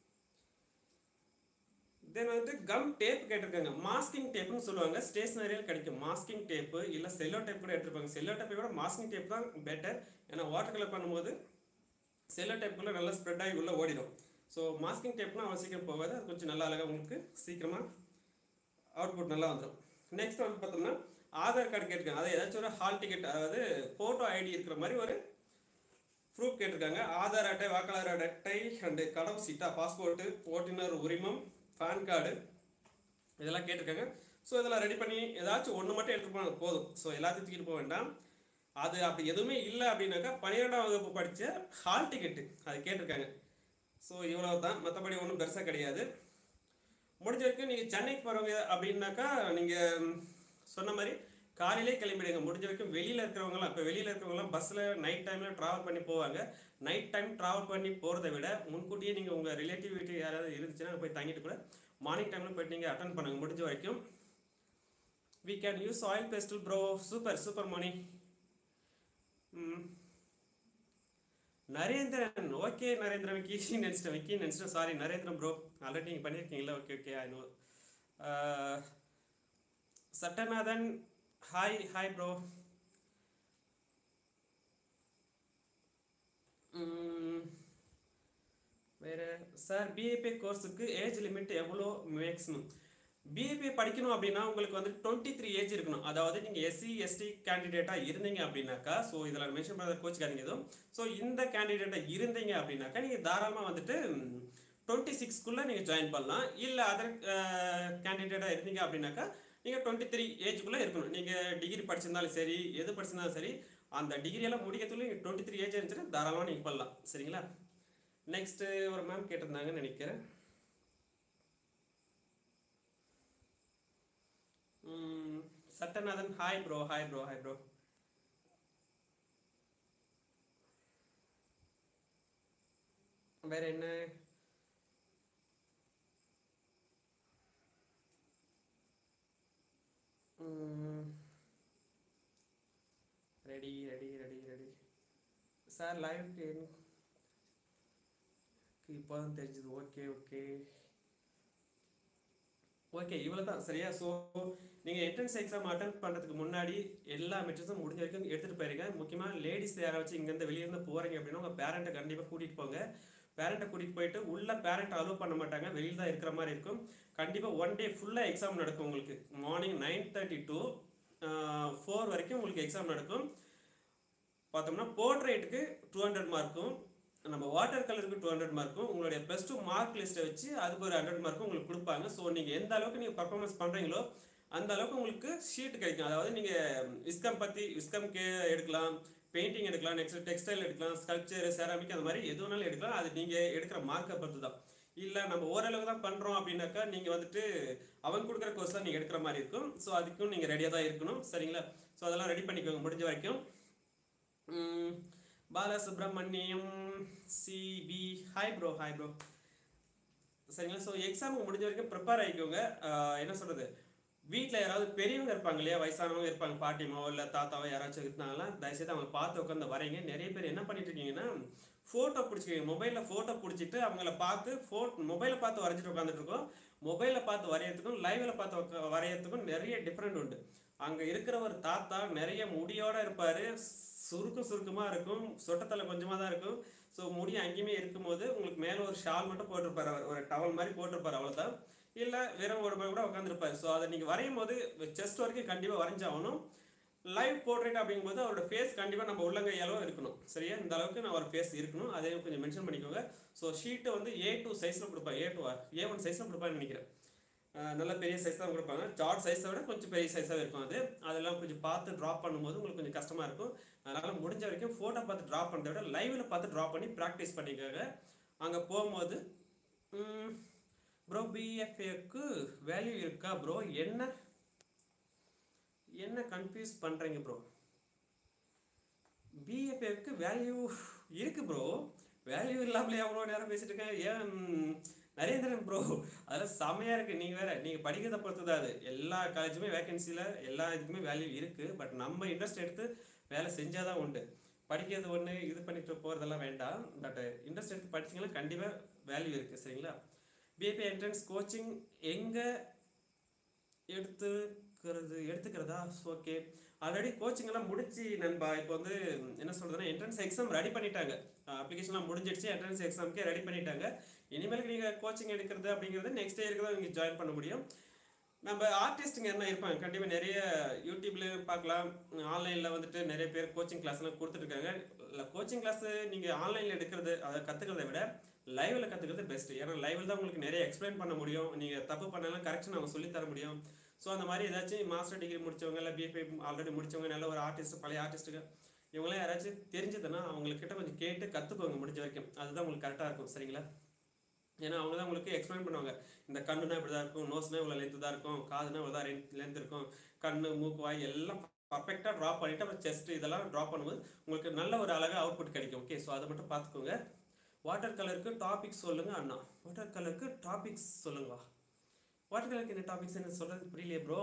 A: தென் வந்துட்டு கம் டேப் கேட்டிருக்காங்க மாஸ்கிங் டேப்னு சொல்லுவாங்க ஸ்டேஷனரியில் கிடைக்கும் மாஸ்கிங் டேப்பு இல்லை செல்லோ டேப் கூட எடுத்துருப்பாங்க செல்லோ டேப்பை விட மாஸ்கிங் டேப் தான் பெட்டர் ஏன்னா வாட்டர் கலர் பண்ணும்போது செல்லோ டேப்புக்குள்ளே நல்லா ஸ்ப்ரெட் ஆகி உள்ளே ஓடிடும் ஸோ மாஸ்கிங் டேப்னா அவ்வளோ சீக்கிரம் போகாது அது கொஞ்சம் நல்லா அழகாக உங்களுக்கு சீக்கிரமாக அவுட்புட் நல்லா வந்துடும் நெக்ஸ்ட் வந்து பார்த்தோம்னா ஆதார் கார்டு கேட்டிருக்காங்க அதாவது ஏதாச்சும் ஒரு ஹால் டிக்கெட் அதாவது ஃபோட்டோ ஐடி இருக்கிற மாதிரி ஒரு ப்ரூஃப் கேட்டிருக்காங்க ஆதார் அட்டை வாக்காளர் அட்டை அண்டு கடவு சீட்டா பாஸ்போர்ட்டு ஓட்டுநர் உரிமம் பேன் கார்டு இதெல்லாம் கேட்டிருக்காங்க ஸோ இதெல்லாம் ரெடி பண்ணி ஏதாச்சும் ஒன்று மட்டும் எடுத்துட்டு போனால் போதும் ஸோ எல்லாத்தையும் தூக்கிட்டு போக வேண்டாம் அது அப்படி எதுவுமே இல்லை அப்படின்னாக்கா பன்னிரெண்டாம் வகுப்பு படித்த ஹால் டிக்கெட்டு அது கேட்டிருக்காங்க ஸோ இவ்வளோ தான் மற்றபடி ஒன்றும் பெருசாக கிடையாது முடிஞ்ச வரைக்கும் நீங்கள் சென்னைக்கு போகிறவங்க அப்படின்னாக்கா நீங்கள் சொன்ன மாதிரி காலையிலே கிளம்பிடுங்க முடிஞ்ச வரைக்கும் வெளியில் இருக்கிறவங்களாம் இப்போ வெளியில் இருக்கிறவங்களாம் பஸ்ஸில் நைட் டைமில் ட்ராவல் பண்ணி போவாங்க நைட் டைம் ட்ராவல் பண்ணி போகிறத விட முன்கூட்டியே நீங்கள் உங்கள் ரிலேட்டிவ் வீட்டு யாராவது இருந்துச்சுன்னா அங்க போய் தங்கிட்டு கூட மார்னிங் டைமில் போயிட்டு நீங்கள் அட்டன் பண்ணுங்க முடிஞ்ச வரைக்கும் we can use oil pastel bro super super Mani Narendran okay Narendran Vicky நினச்சிட்டேன் விக்கி நினச்சிட்டேன் சாரி நரேந்திரன் ப்ரோ ஆல்ரெடி நீங்கள் பண்ணியிருக்கீங்களா okay okay I know Sattanathan hi hi bro வேறு சார் பிஏபி கோர்ஸுக்கு ஏஜ் லிமிட் எவ்வளோ மேக்ஸிமம் பிஏபி படிக்கணும் அப்படின்னா உங்களுக்கு வந்து டுவெண்ட்டி த்ரீ ஏஜ் இருக்கணும் அதாவது நீங்கள் எஸ்சி எஸ்டி கேண்டிடேட்டாக இருந்தீங்க அப்படின்னாக்கா ஸோ இதில் மென்ஷன் பண்ணுற கோச்சுக்காதீங்க எதுவும் ஸோ இந்த கேண்டிடேட்டாக இருந்தீங்க அப்படின்னாக்கா நீங்கள் தாராளமாக வந்துட்டு டுவெண்ட்டி சிக்ஸ்க்குள்ளே நீங்கள் ஜாயின் பண்ணலாம் இல்லை அதர் கேண்டிடேட்டாக இருந்தீங்க அப்படின்னாக்கா நீங்கள் டுவெண்ட்டி த்ரீ ஏஜுக்குள்ளே இருக்கணும் நீங்கள் டிகிரி படிச்சிருந்தாலும் சரி எது படிச்சிருந்தாலும் சரி அந்த டிகிரியெல்லாம் முடிக்கிறதுக்குள்ள நீங்கள் டுவெண்ட்டி த்ரீ ஏஜ் இருந்துச்சுன்னா தாராளமாக நீங்கள் பண்ணலாம் சரிங்களா நெக்ஸ்ட்டு ஒரு மேம் கேட்டிருந்தாங்கன்னு நினைக்கிறேன் Sattanathan hi bro hi bro hi bro வேற என்ன ready ready ready ready sir live இப்போ தான் தெரிஞ்சது ஓகே ஓகே ஓகே இவ்வளோ தான் சரியா ஸோ நீங்கள் என்ட்ரன்ஸ் எக்ஸாம் அட்டன் பண்ணுறதுக்கு முன்னாடி எல்லா மெட்டர்ஸும் முடிஞ்ச வரைக்கும் எடுத்துகிட்டு போயிருங்க முக்கியமாக லேடிஸ் யாராச்சும் இங்கேருந்து வெளியேருந்து போகிறீங்க அப்படின்னா உங்கள் பேரண்ட்டை கண்டிப்பாக கூட்டிகிட்டு போங்க பேரண்ட்டை கூட்டிகிட்டு போயிட்டு உள்ள பேரண்ட் அலோவ் பண்ண மாட்டாங்க வெளியில் தான் இருக்கிற மாதிரி இருக்கும் கண்டிப்பாக ஒன் டே ஃபுல்லாக எக்ஸாம் நடக்கும் உங்களுக்கு morning nine thirty to four வரைக்கும் உங்களுக்கு எக்ஸாம் நடக்கும் பார்த்தோம்னா போர்ட்ரேட்டுக்கு டூ ஹண்ட்ரட் மார்க்கும் நம்ம வாட்டர் கலருக்கு டூ ஹண்ட்ரட் மார்க்கும் உங்களுடைய ப்ளஸ் டூ மார்க் லிஸ்ட்டை வச்சு அதுக்கு ஒரு ஹண்ட்ரட் மார்க்கும் உங்களுக்கு கொடுப்பாங்க ஸோ நீங்கள் எந்த அளவுக்கு நீங்கள் பர்ஃபார்மன்ஸ் பண்ணுறீங்களோ அந்த அளவுக்கு உங்களுக்கு ஷீட் கிடைக்கும் அதாவது நீங்கள் விஸ்கம் பற்றி விஸ்கம் கே எடுக்கலாம் பெயிண்டிங் எடுக்கலாம் நெக்ஸ்ட் டெக்ஸ்டைல் எடுக்கலாம் ஸ்கல்ப்சர் செராமிக் அந்த மாதிரி எது வேணாலும் எடுக்கலாம் அது நீங்கள் எடுக்கிற மார்க்கை பொறுத்து தான் இல்லை நம்ம ஓரளவு தான் பண்ணுறோம் அப்படின்னாக்கா நீங்கள் வந்துட்டு அவங்க கொடுக்குற கோர்ஸ் தான் நீங்கள் எடுக்கிற மாதிரி இருக்கும் ஸோ அதுக்கும் நீங்கள் ரெடியாக தான் இருக்கணும் சரிங்களா ஸோ அதெல்லாம் ரெடி பண்ணிக்கோங்க முடிஞ்ச வரைக்கும் உம், Balasubramaniam Sibi hi bro hi bro சரிங்களா ஸோ எக்ஸாமுக்கு முடிஞ்ச வரைக்கும் ப்ரிப்பேர் ஆகிக்கோங்க ஆஹ் என்ன சொல்கிறது வீட்டில் யாராவது பெரியவங்க இருப்பாங்க இல்லையா வயசானவங்க இருப்பாங்க பாட்டிமாவோ இல்லை தாத்தாவோ யாராச்சும் இருந்தாங்களா தயவுசெய்து அவங்க பார்த்து உட்காந்து வரீங்க நிறைய பேர் என்ன பண்ணிட்டு இருக்கீங்கன்னா ஃபோட்டோ பிடிச்சிக்கிங்க மொபைலில் ஃபோட்டோ பிடிச்சிட்டு அவங்கள பார்த்து ஃபோ மொபைலை பார்த்து வரைஞ்சிட்டு உட்காந்துட்டு இருக்கோம் மொபைலில் பார்த்து வரையறதுக்கும் லைவில் பார்த்து உக்கா- வரையறதுக்கும் நிறைய டிஃப்ரெண்ட் உண்டு அங்கே இருக்கிற ஒரு தாத்தா நிறைய முடியோட இருப்பார் சுருக்கம் சுருக்கமாக இருக்கும் சொட்டத்தலை கொஞ்சமாக தான் இருக்கும் ஸோ முடி அங்கேயுமே இருக்கும்போது உங்களுக்கு மேலே ஒரு ஷால் மட்டும் போட்டிருப்பாரு அவர் ஒரு டவல் மாதிரி போட்டிருப்பாரு அவ்வளோதான் இல்லை வெறும் உடம்பு கூட உட்காந்துருப்பாரு ஸோ அதை நீங்கள் வரையும் போது செஸ்ட் வரைக்கும் கண்டிப்பாக வரைஞ்சாகணும் லைவ் போர்ட்ரேட் அப்படிங்கும்போது அவரோட ஃபேஸ் கண்டிப்பாக நம்ம உள்ளங்கையாலும் இருக்கணும் சரியா இந்த அளவுக்கு நான் ஒரு ஃபேஸ் இருக்கணும் அதையும் கொஞ்சம் மென்ஷன் பண்ணிக்கோங்க ஸோ ஷீட்டை வந்து ஏ டூ சைஸில் கொடுப்பாங்க ஏ டூ ஏ ஒன் சைஸில் கொடுப்பாங்கன்னு நினைக்கிறேன் அஹ் நல்ல பெரிய சைஸ் தான் கொடுப்பாங்க சார்ட் சைஸை விட கொஞ்சம் பெரிய சைஸாக இருக்கும் அது அதெல்லாம் கொஞ்சம் பார்த்து ட்ராப் பண்ணும்போது உங்களுக்கு கொஞ்சம் கஷ்டமாக இருக்கும் அதனால் முடிஞ்ச வரைக்கும் ஃபோட்டோ பார்த்து ட்ராப் பண்ணுறத விட லைவில் பார்த்து ட்ராப் பண்ணி ப்ராக்டிஸ் பண்ணிக்கோங்க அங்கே போகும்போது ப்ரோ பிஎஃப்ஏக்கு வேல்யூ இருக்கா ப்ரோ என்ன என்ன கன்ஃபியூஸ் பண்ணுறீங்க ப்ரோ பிஎஃப்ஏக்கு வேல்யூ இருக்கு ப்ரோ வேல்யூ இல்லாமலே எவ்வளோ நேரம் பேசிட்டு இருக்கேன் ஏன் ம், நரேந்திரன் ப்ரோ அதெல்லாம் செமையாக இருக்குது நீங்கள் வேற நீங்கள் படிக்கிறத பொறுத்து தான் அது எல்லா காலேஜுமே வேகன்சியில் எல்லா இதுக்குமே வேல்யூ இருக்குது பட் நம்ம இன்ட்ரெஸ்ட் எடுத்து வேலை செஞ்சால் தான் உண்டு படிக்கிறது ஒன்று இது பண்ணிட்டு போகிறதெல்லாம் வேண்டாம் பட் இன்ட்ரெஸ்ட் எடுத்து படிச்சிங்கன்னா கண்டிப்பாக வேல்யூ இருக்குது சரிங்களா பிஏபி என்ட்ரன்ஸ் கோச்சிங் எங்கே எடுத்துக்கிறது எடுத்துக்கிறதா ஓகே ஆல்ரெடி கோச்சிங் எல்லாம் முடிச்சு நண்பா இப்போ வந்து என்ன சொல்றதுன்னா என்ட்ரன்ஸ் எக்ஸாம் ரெடி பண்ணிட்டாங்க அப்ளிகேஷன்லாம் முடிஞ்சிடுச்சு என்ட்ரன்ஸ் எக்ஸாம்க்கே ரெடி பண்ணிட்டாங்க இனிமேல் நீங்கள் கோச்சிங் எடுக்கிறது அப்படிங்கிறது நெக்ஸ்ட் இயருக்கு தான் நீங்கள் ஜாயின் பண்ண முடியும் நம்ம ஆர்டிஸ்ட்டுங்க என்ன இருப்பாங்க கண்டிப்பாக நிறைய யூடியூப்ல பார்க்கலாம் ஆன்லைனில் வந்துட்டு நிறைய பேர் கோச்சிங் கிளாஸ்லாம் கொடுத்துட்ருக்காங்க கோச்சிங் கிளாஸ் நீங்கள் ஆன்லைனில் எடுக்கிறது அதை கற்றுக்கிறத விட லைவில் கற்றுக்கிறது பெஸ்ட் ஏன்னா லைவில் தான் உங்களுக்கு நிறைய எக்ஸ்பிளைன் பண்ண முடியும் நீங்கள் தப்பு பண்ணலாம் கரெக்ஷன் அவங்க சொல்லித் தர முடியும் ஸோ அந்த மாதிரி ஏதாச்சும் மாஸ்டர் டிகிரி முடிச்சவங்க இல்லை பிஎஃப்ஐ ஆல்ரெடி முடிச்சவங்க நல்ல ஒரு ஆர்டிஸ்ட் பழைய ஆர்டிஸ்ட்டுங்க இவங்களாம் யாராச்சும் தெரிஞ்சதுன்னா அவங்கக்கிட்ட கொஞ்சம் கேட்டு கற்றுக்கோங்க முடிஞ்ச வரைக்கும் அதுதான் உங்களுக்கு கரெக்டாக இருக்கும் சரிங்களா ஏன்னா அவங்க தான் உங்களுக்கு எக்ஸ்பிளைன் பண்ணுவாங்க இந்த கண்ணுனா இப்படி தான் இருக்கும் நோஸ்னா இவ்வளோ லென்த்து தான் இருக்கும் காதுனா இவ்வளோ தான் லென்த் இருக்கும் கண்ணு மூக்கு வாய் எல்லாம் பர்ஃபெக்டாக ட்ரா பண்ணிவிட்டு அப்புறம் செஸ்ட் இதெல்லாம் ட்ரா பண்ணும்போது உங்களுக்கு நல்ல ஒரு அழகாக அவுட்புட் கிடைக்கும் ஓகே ஸோ அதை மட்டும் பார்த்துக்கோங்க வாட்டர் கலருக்கு டாபிக் சொல்லுங்க அண்ணா வாட்டர் கலருக்கு டாபிக்ஸ் சொல்லுங்க வாட்டர் கலருக்கு என்ன டாபிக்ஸ் என்ன சொல்கிறது புரியலையே ப்ரோ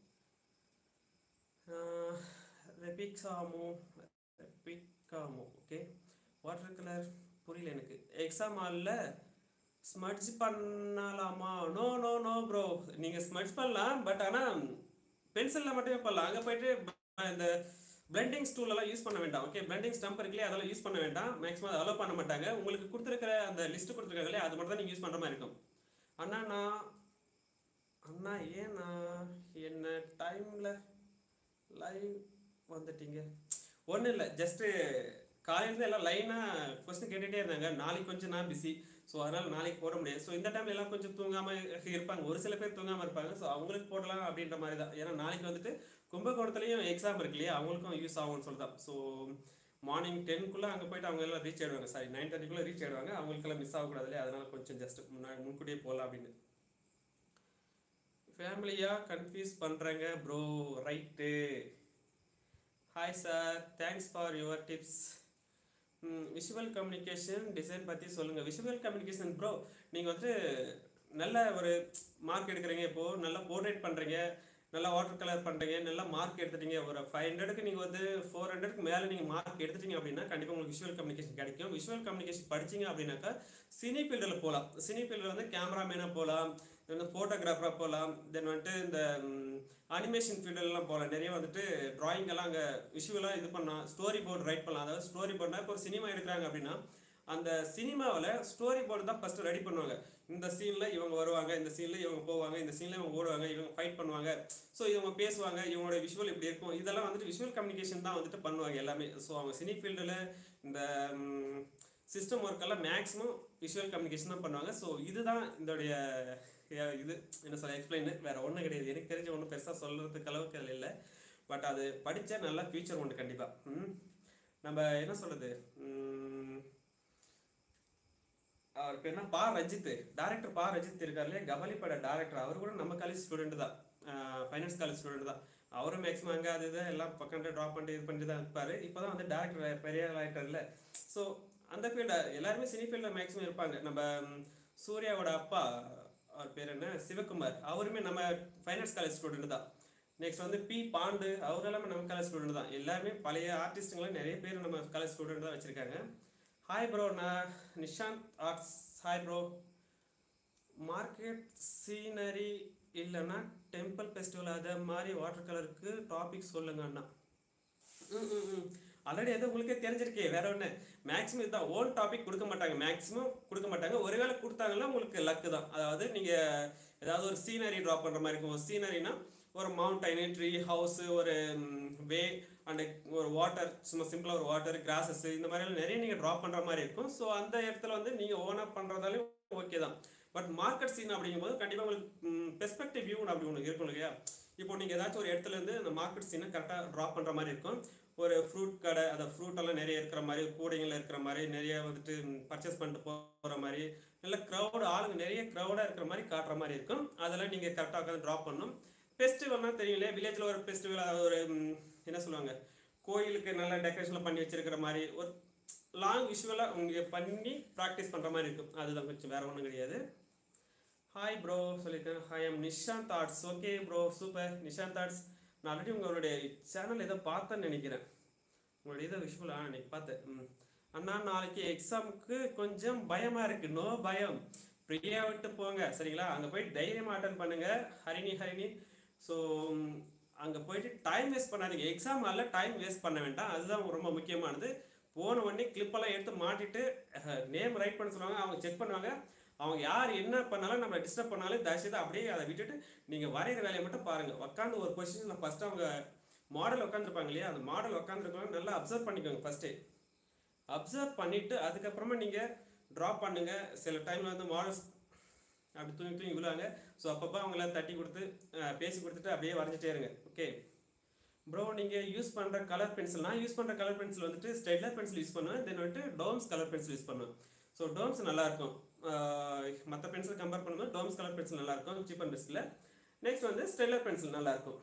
A: ரெபிகாமோ ரெபிகாமோ ஓகே வாட்டர் கலர் புரியல எனக்கு எக்ஸாம் ஹாலில் ஸ்மட்ச் பண்ணலாமா நோ நோ நோ ப்ரோ நீங்கள் ஸ்மட்ச் பண்ணலாம் பட் ஆனால் பென்சிலில் மட்டுமே பண்ணலாம் அங்கே போயிட்டு ப- இந்த பிளெண்டிங் எல்லாம் யூஸ் பண்ண வேண்டாம் ஓகே பிளெண்டிங் ஸ்டம்ப் இருக்குல்லையே அதெல்லாம் யூஸ் பண்ண வேண்டாம் மேக்ஸிமம் அதை அலோவ் பண்ண மாட்டாங்க உங்களுக்கு கொடுத்துருக்கிற அந்த லிஸ்ட் கொடுத்துருக்காங்களே அது மட்டும் தான் நீங்கள் யூஸ் பண்ணுற மாதிரி இருக்கும் அண்ணா நான் அண்ணா ஏன் நான் என்ன டைமில் லைவ் வந்துட்டீங்க ஒன்றும் இல்லை ஜஸ்ட்டு காலையிலேருந்து எல்லாம் லைனாக கொஸ்டின் கேட்டுகிட்டே இருந்தாங்க நாளைக்கு கொஞ்சம் நான் பிஸி ஸோ அதனால் நாளைக்கு போட முடியாது ஸோ இந்த டைம்ல எல்லாம் கொஞ்சம் தூங்காமல் இருப்பாங்க ஒரு சில பேர் தூங்காமல் இருப்பாங்க ஸோ அவங்களுக்கு போடலாம் அப்படின்ற மாதிரி தான் ஏன்னா நாளைக்கு வந்துட்டு கும்பகோணத்துலேயும் எக்ஸாம் இருக்கு இல்லையா அவங்களுக்கும் யூஸ் ஆகும்னு சொல்லிதான் ஸோ மார்னிங் டென்க்குள்ளே அங்கே போயிட்டு அவங்க எல்லாம் ரீச் ஆயிடுவாங்க சாரி நைன் தேர்ட்டிக்குள்ளே ரீச் ஆயிடுவாங்க அவங்களுக்கெல்லாம் மிஸ் ஆகக்கூடாது இல்லையா அதனால கொஞ்சம் ஜஸ்ட் முன்னாடி முன்கூட்டியே போகலாம் அப்படின்னு ஃபேமிலியாக கன்ஃபியூஸ் பண்ணுறாங்க bro right hi sir thanks for your tips visual communication design பற்றி சொல்லுங்கள் விஷுவல் கம்யூனிகேஷன் ப்ரோ நீங்கள் வந்துட்டு நல்ல ஒரு மார்க் எடுக்கிறீங்க இப்போது நல்லா போர்ட்ரேட் பண்ணுறீங்க நல்லா வாட்டர் கலர் பண்ணுறீங்க நல்லா மார்க் எடுத்துட்டீங்க ஒரு ஃபைவ் ஹண்ட்ரடுக்கு நீங்கள் வந்து ஃபோர் ஹண்ட்ரட்க்கு மேலே நீங்கள் மார்க் எடுத்துட்டீங்க அப்படின்னா கண்டிப்பாக உங்களுக்கு விஷுவல் கம்யூனிகேஷன் கிடைக்கும் விஷுவல் கம்யூனிகேஷன் படிச்சீங்க அப்படின்னாக்கா சினி ஃபீல்டில் போகலாம் சினி ஃபீல்டில் வந்து கேமராமேனாக போகலாம் வந்து ஃபோட்டோகிராஃபராக போகலாம் தென் வந்துட்டு இந்த அனிமேஷன் ஃபீல்டெல்லாம் போகலாம் நிறைய வந்துட்டு drawing எல்லாம் அங்கே விஷுவலாக இது பண்ணலாம் ஸ்டோரி போர்டு ரைட் பண்ணலாம் அதாவது ஸ்டோரி போர்டுனா இப்போ ஒரு சினிமா எடுக்கிறாங்க அப்படின்னா அந்த சினிமாவில் ஸ்டோரி போர்டு தான் ஃபஸ்ட்டு ரெடி பண்ணுவாங்க இந்த சீனில் இவங்க வருவாங்க இந்த சீனில் இவங்க போவாங்க இந்த சீனில் இவங்க ஓடுவாங்க இவங்க ஃபைட் பண்ணுவாங்க ஸோ இவங்க பேசுவாங்க இவங்களோட விஷுவல் இப்படி இருக்கும் இதெல்லாம் வந்துட்டு விஷுவல் கம்யூனிகேஷன் தான் வந்துட்டு பண்ணுவாங்க எல்லாமே ஸோ அவங்க சினி ஃபீல்டில் இந்த சிஸ்டம் ஒர்க்கெல்லாம் மேக்ஸிமம் விஷுவல் கம்யூனிகேஷன் தான் பண்ணுவாங்க ஸோ இதுதான் இதோடைய அஹ், இது என்ன சொல்ல எக்ஸ்பிளைன் வேற ஒன்றும் கிடையாது எனக்கு தெரிஞ்ச ஒன்றும் பெருசாக சொல்கிறதுக்கு அளவுக்கு அதில் இல்லை பட் அது படித்தா நல்லா ஃபியூச்சர் உண்டு கண்டிப்பாக நம்ம என்ன சொல்கிறது அவர் பேர் என்ன பா ரஞ்சித் டேரக்டர் பா ரஞ்சித் இருக்கார் இல்லையா கபாலி பட டேரக்டர் அவர் கூட நம்ம காலேஜ் ஸ்டூடெண்ட் தான் ஃபைனான்ஸ் காலேஜ் ஸ்டூடெண்ட் தான் அவரும் மேக்ஸிமம் அங்கே அது இது எல்லாம் பக்கம் ட்ராப் பண்ணிட்டு இது பண்ணிட்டு தான் இருப்பார் இப்போ தான் வந்து டேரக்டர் பெரிய ஆகிட்டார்ல ஸோ அந்த ஃபீல்டு எல்லாருமே சினி ஃபீல்டில் மேக்ஸிமம் இருப்பாங்க நம்ம ம், சூர்யாவோட அப்பா அவர் பேர் என்ன சிவகுமார் அவருமே நம்ம ஃபைனான்ஸ் காலேஜ் ஸ்டூடெண்ட் தான் நெக்ஸ்ட் வந்து பி பாண்டு அவர் எல்லாமே நம்ம காலேஜ் ஸ்டூடெண்ட் தான் எல்லாருமே பழைய ஆர்டிஸ்ட்டுங்களும் நிறைய பேர் நம்ம காலேஜ் ஸ்டூடெண்ட் தான் வச்சுருக்காங்க ஹாய் ப்ரோ நான் Nishanth arts hi bro market scenery இல்லைன்னா டெம்பிள் ஃபெஸ்டிவல் அதை மாதிரி வாட்டர் கலருக்கு டாபிக் சொல்லுங்க அண்ணா ஆல்ரெடி எது உங்களுக்கே தெரிஞ்சிருக்கே வேற ஒன்று மேக்ஸிமம் இதுதான் ஓன் டாபிக் கொடுக்க மாட்டாங்க மேக்ஸிமம் கொடுக்க மாட்டாங்க ஒருவேளை கொடுத்தாங்கன்னா உங்களுக்கு லக்கு தான் அதாவது நீங்கள் ஏதாவது ஒரு சீனரி ட்ராப் பண்ணுற மாதிரி இருக்கும் ஒரு சீனரினா ஒரு மவுண்டைனு ட்ரீ ஹவுஸு ஒரு வே அண்ட் ஒரு வாட்டர் சும்மா சிம்பிளாக ஒரு வாட்டர் கிராசஸ் இந்த மாதிரிலாம் நிறைய நீங்கள் ட்ராப் பண்ணுற மாதிரி இருக்கும் ஸோ அந்த இடத்துல வந்து நீங்கள் ஓனாக பண்ணுறதாலே ஓகே தான் பட் மார்க்கெட் சீன் அப்படிங்கும்போது கண்டிப்பாக உங்களுக்கு பெர்ஸ்பெக்டிவ் வியூ அப்படி ஒன்று இருக்கும் இல்லையா இப்போ நீங்கள் ஏதாச்சும் ஒரு இடத்துல இருந்து அந்த மார்க்கெட் சீனை கரெக்டாக ட்ராப் பண்ணுற மாதிரி இருக்கும் ஒரு ஃப்ரூட் கடை அந்த ஃப்ரூட் எல்லாம் நிறைய இருக்கிற மாதிரி கூடைகள் இருக்கிற மாதிரி நிறைய வந்துட்டு பர்ச்சேஸ் பண்ணிட்டு போகிற மாதிரி நல்ல க்ரௌடு ஆளுங்க நிறைய க்ரௌடாக இருக்கிற மாதிரி காட்டுற மாதிரி இருக்கும் அதெல்லாம் நீங்கள் கரெக்டாக உட்காந்து ட்ராப் பண்ணணும் ஃபெஸ்டிவல்னா தெரியும் இல்லையா வில்லேஜில் ஒரு ஃபெஸ்டிவல் அதாவது ஒரு ம், என்ன சொல்லுவாங்க கோயிலுக்கு நல்ல டெக்கரேஷன்லாம் பண்ணி வச்சிருக்கிற மாதிரி ஒரு லாங் விஷுவலாக உங்க பண்ணி ப்ராக்டிஸ் பண்ணுற மாதிரி இருக்கும் அதுதான் கொஞ்சம் வேற ஒன்றும் கிடையாது ஹாய் ப்ரோ சொல்லியிருக்கேன் hi I'm Nishanth arts okay bro super Nishanth arts நான் ஆல்ரெடி உங்களுடைய சேனல் ஏதோ பார்த்தேன்னு நினைக்கிறேன் உங்களுடைய இதை விஷுவல் ஆ இன்னைக்கு பார்த்தேன் ம் அண்ணா நாளைக்கு எக்ஸாமுக்கு கொஞ்சம் பயமாக இருக்கு நோ பயம் ஃப்ரீயாக விட்டு போங்க சரிங்களா அங்கே போய் தைரியமாக அட்டன் பண்ணுங்க ஹரிணி ஹரிணி ஸோ அங்கே போயிட்டு டைம் வேஸ்ட் பண்ணாதீங்க எக்ஸாம் அல்ல டைம் வேஸ்ட் பண்ண வேண்டாம் அதுதான் ரொம்ப முக்கியமானது போன உடனே கிளிப்பெல்லாம் எடுத்து மாட்டிட்டு நேம் ரைட் பண்ண சொல்லுவாங்க அவங்க செக் பண்ணுவாங்க அவங்க யார் என்ன பண்ணாலும் நம்ம டிஸ்டர்ப் பண்ணாலும் தயவுசெய்து அப்படியே அதை விட்டுட்டு நீங்கள் வரைகிற வேலையை மட்டும் பாருங்கள் உட்காந்து ஒரு பொசிஷனில் ஃபஸ்ட்டு அவங்க மாடல் உட்காந்துருப்பாங்க இல்லையா அந்த மாடல் உட்காந்துருக்கவங்க நல்லா அப்சர்வ் பண்ணிக்கோங்க ஃபஸ்ட்டே அப்சர்வ் பண்ணிவிட்டு அதுக்கப்புறமா நீங்கள் ட்ராப் பண்ணுங்க சில டைமில் வந்து மாடல்ஸ் அப்படி தூங்கி தூங்கி விழுவாங்க ஸோ அப்பப்போ அவங்கள தட்டி கொடுத்து அஹ், பேசி கொடுத்துட்டு அப்படியே வரைஞ்சிட்டே இருங்க ஓகே ப்ரோ நீங்கள் யூஸ் பண்ணுற கலர் பென்சில் நான் யூஸ் பண்ணுற கலர் பென்சில் வந்துட்டு ஸ்டெட்லர் பென்சில் யூஸ் பண்ணுவேன் தென் வந்துட்டு டோம்ஸ் கலர் பென்சில் யூஸ் பண்ணுவேன் ஸோ டோம்ஸ் நல்லாயிருக்கும் மற்ற பென்சில் கம்பேர் பண்ணும்போது டோம்ஸ் கலர் பென்சில் நல்லாயிருக்கும் சீப் அண்ட் பெஸ்ட்டில் நெக்ஸ்ட் வந்து ஸ்டெல்லர் பென்சில் நல்லாயிருக்கும்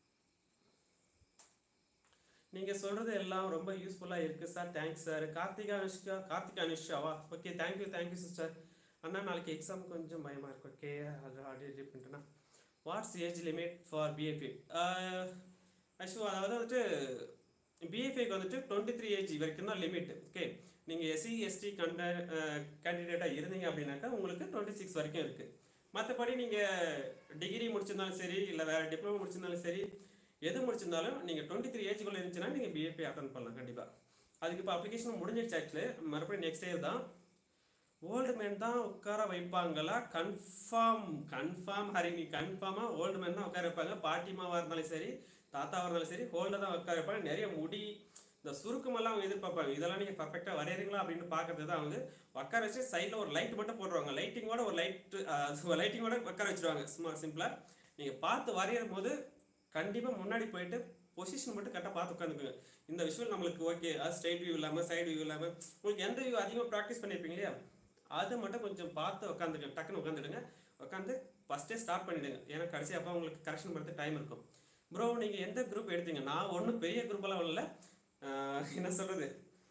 A: நீங்கள் சொல்கிறது எல்லாம் ரொம்ப யூஸ்ஃபுல்லாக இருக்குது sir thanks sir Karthika Anushka Karthika அனுஷ்காவா ஓகே தேங்க்யூ தேங்க்யூ சிஸ்டர் அண்ணா நாளைக்கு எக்ஸாம் கொஞ்சம் பயமாக இருக்கு ஓகே அது ஆல்ரெடி பண்ணிட்டேன்னா what's age limit for BFA ஆக்சுவலாக அதாவது வந்துட்டு பிஎஃப்ஏக்கு வந்துட்டு டுவெண்ட்டி த்ரீ ஏஜ் வரைக்கும் தான் லிமிட் ஓகே நீங்கள் எஸ்சி எஸ்டி கண்ட கேண்டிடேட்டாக இருந்தீங்க அப்படின்னாக்கா உங்களுக்கு டுவெண்ட்டி சிக்ஸ் வரைக்கும் இருக்குது மற்றபடி நீங்கள் டிகிரி முடிச்சிருந்தாலும் சரி இல்லை வேறு டிப்ளமோ முடிச்சிருந்தாலும் சரி எது முடிச்சிருந்தாலும் நீங்கள் டுவெண்ட்டி த்ரீ ஏஜ்குள்ளே இருந்துச்சுன்னா நீங்கள் பிஎஃபி அட்டன் பண்ணலாம் கண்டிப்பாக அதுக்கு இப்போ அப்ளிகேஷன் முடிஞ்சிருச்சு ஆக்சுவலி மறுபடியும் நெக்ஸ்ட் இயர் தான் ஓல்டு மேன் தான் உட்கார வைப்பாங்களா கன்ஃபார்ம் கன்ஃபார்ம் ஹரிணி கன்ஃபார்மாக ஓல்டு மேன் தான் உட்கார வைப்பாங்க பாட்டிமாவாக இருந்தாலும் சரி தாத்தாவாக இருந்தாலும் சரி ஓல்டு தான் உட்கார வைப்பாங்க நிறைய முடி இந்த சுருக்கமெல்லாம் அவங்க எதிர்பார்ப்பாங்க இதெல்லாம் நீங்கள் பர்ஃபெக்டாக வரையறீங்களா அப்படின்னு பார்க்கறது தான் வந்து உட்கார வச்சு சைடில் ஒரு லைட் மட்டும் போட்டுருவாங்க லைட்டிங்கோட ஒரு லைட்டு லைட்டிங்கோட உட்கார வச்சிருவாங்க சும்மா சிம்பிளாக நீங்கள் பார்த்து வரையும் போது கண்டிப்பாக முன்னாடி போயிட்டு பொசிஷன் மட்டும் கரெக்டாக பார்த்து உட்காந்துக்குங்க இந்த விஷுவல் நம்மளுக்கு ஓகே அது ஸ்ட்ரைட் வியூ இல்லாமல் சைடு வியூ இல்லாமல் உங்களுக்கு எந்த வியூ அதிகமாக ப்ராக்டிஸ் பண்ணியிருப்பீங்க இல்லையா அது மட்டும் கொஞ்சம் பார்த்து உட்காந்துங்க டக்குன்னு உட்காந்துடுங்க உட்காந்து ஃபஸ்ட்டே ஸ்டார்ட் பண்ணிடுங்க ஏன்னா கடைசி அப்போ உங்களுக்கு கரெக்ஷன் பண்ணுறது டைம் இருக்கும் ப்ரோ நீங்கள் எந்த குரூப் எடுத்தீங்க நான் ஒன்றும் பெரிய குரூப்பெல்லாம் இல்லை என்ன சொல்கிறது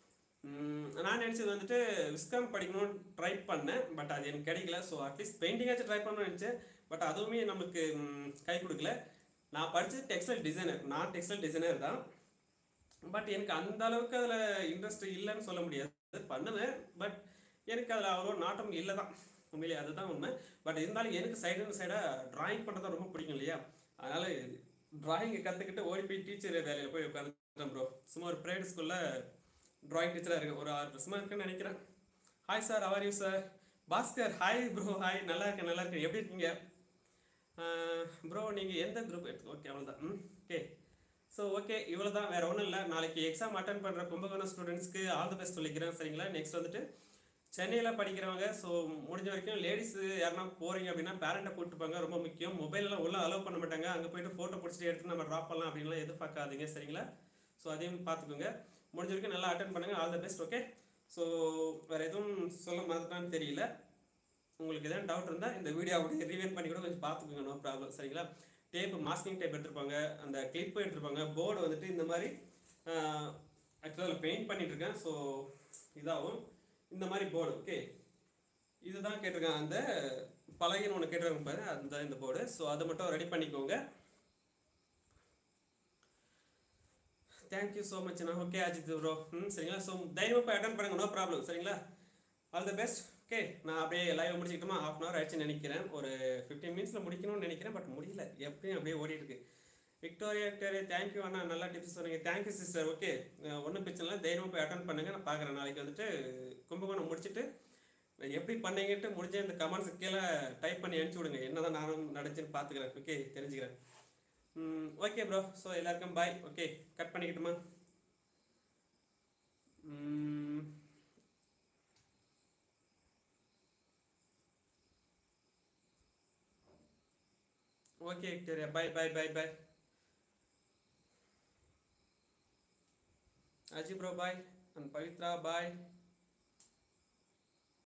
A: நான் நினச்சது வந்துட்டு விஸ்காம் படிக்கணும்னு ட்ரை பண்ணேன் பட் அது எனக்கு கிடைக்கல ஸோ அட்லீஸ்ட் பெயிண்டிங்காச்சும் ட்ரை பண்ணணும்னு நினச்சேன் பட் அதுவுமே நமக்கு ம், கை கொடுக்கல நான் படித்தது டெக்ஸ்டைல் டிசைனர் நான் டெக்ஸ்டைல் டிசைனர் தான் பட் எனக்கு அந்த அளவுக்கு அதில் இன்ட்ரெஸ்ட் இல்லைன்னு சொல்ல முடியாது பண்ணுவேன் பட் எனக்கு அதில் அவ்வளோ நாட்டம் இல்லை தான் உண்மையிலே அதுதான் உண்மை பட் இருந்தாலும் எனக்கு சைடு சைடாக டிராயிங் பண்ணுறது ரொம்ப பிடிக்கும் இல்லையா அதனால் டிராயிங்கை கற்றுக்கிட்டு ஓடி போய் டீச்சர் வேலையில் போய் உட்காந்துட்டேன் ப்ரோ சும்மா ஒரு ப்ரைவேட் ஸ்கூலில் டிராயிங் டீச்சராக இருக்கேன் ஒரு ஆறு வருஷமாக இருக்குன்னு நினைக்கிறேன் hi sir how are you sir Bhaskar hi bro hi நல்லா இருக்கேன் நல்லா இருக்கேன் எப்படி இருக்கீங்க ப்ரோ நீங்கள் எந்த குரூப் எடுத்து ஓகே அவ்வளோதான் ம் ஓகே ஸோ ஓகே இவ்வளோ தான் வேறு ஒன்றும் இல்லை நாளைக்கு எக்ஸாம் அட்டன் பண்ணுற கும்பகோணம் ஸ்டூடெண்ட்ஸ்க்கு ஆல் தி பெஸ்ட் சொல்லிக்கிறேன் சரிங்களா நெக்ஸ்ட் வந்துட்டு சென்னையில் படிக்கிறவங்க ஸோ முடிஞ்ச வரைக்கும் லேடிஸ் யாருன்னா போகிறீங்க அப்படின்னா பேரண்ட்டை கூப்பிட்டு போங்க ரொம்ப முக்கியம் மொபைலெலாம் உள்ள அலோவ் பண்ண மாட்டாங்க அங்கே போயிட்டு ஃபோட்டோ பிடிச்சிட்டு எடுத்து நம்ம ட்ராப் பண்ணலாம் அப்படின்லாம் எதிர்பார்க்காதீங்க சரிங்களா ஸோ அதையும் பார்த்துக்கோங்க முடிஞ்ச வரைக்கும் நல்லா அட்டன் பண்ணுங்கள் all the best okay so வேறு எதுவும் சொல்ல மாதிரின்னு தெரியல உங்களுக்கு எதாவது டவுட் இருந்தால் இந்த வீடியோ அப்படியே ரிவைன் பண்ணி கூட கொஞ்சம் பார்த்துக்கோங்க நோ ப்ராப்ளம் சரிங்களா டேப் மாஸ்கிங் டேப் எடுத்திருப்பாங்க அந்த கிளிப் எடுத்திருப்பாங்க போர்டு வந்துட்டு இந்த மாதிரி ஆக்சுவலாக பெயிண்ட் பண்ணிட்டு இருக்கேன் ஸோ இதாகும் இந்த மாதிரி போர்டு ஓகே இதுதான் கேட்டிருக்காங்க அந்த பலகைன்னு ஒன்று கேட்டிருக்காங்க பாரு அந்த இந்த போர்டு ஸோ அதை மட்டும் ரெடி பண்ணிக்கோங்க தேங்க்யூ ஸோ மச் நான் ஓகே அஜித் ப்ரோ ம் சரிங்களா ஸோ தைரியமாக போய் அட்டன் பண்ணுங்க நோ ப்ராப்ளம் சரிங்களா ஆல் தி பெஸ்ட் ஓகே நான் அப்படியே லைவ் முடிச்சுக்கிட்டோமா ஹாஃப் அன் ஹவர் ஆயிடுச்சுன்னு நினைக்கிறேன் ஒரு ஃபிஃப்டீன் மினிட்ஸில் முடிக்கணும்னு நினைக்கிறேன் பட் முடியல எப்படியும் அப்படியே ஓடிட்டு இருக்கு விக்டோரியா விக்டோரியா தேங்க்யூ அண்ணா நல்லா டிப்ஸ் சொன்னீங்க தேங்க்யூ சிஸ்டர் ஓகே ஒன்றும் பிரச்சனை இல்லை தைரியமாக போய் அட்டன் பண்ணுங்க நான் பார்க்குறேன் நாளைக்கு வந்துட்டு கும்பகோணம் முடிச்சுட்டு எப்படி பண்ணீங்கன்ட்டு முடிஞ்ச இந்த கமெண்ட்ஸ் கீழே டைப் பண்ணி அனுப்பிச்சி விடுங்க என்னதான் நானும் நடந்துச்சுன்னு பார்த்துக்கிறேன் ஓகே தெரிஞ்சுக்கிறேன் ஓகே ப்ரோ ஸோ எல்லாருக்கும் பாய் ஓகே கட் பண்ணிக்கிட்டுமா ம், okay Victoria bye bye bye bye Aji bro bye and Pavithra bye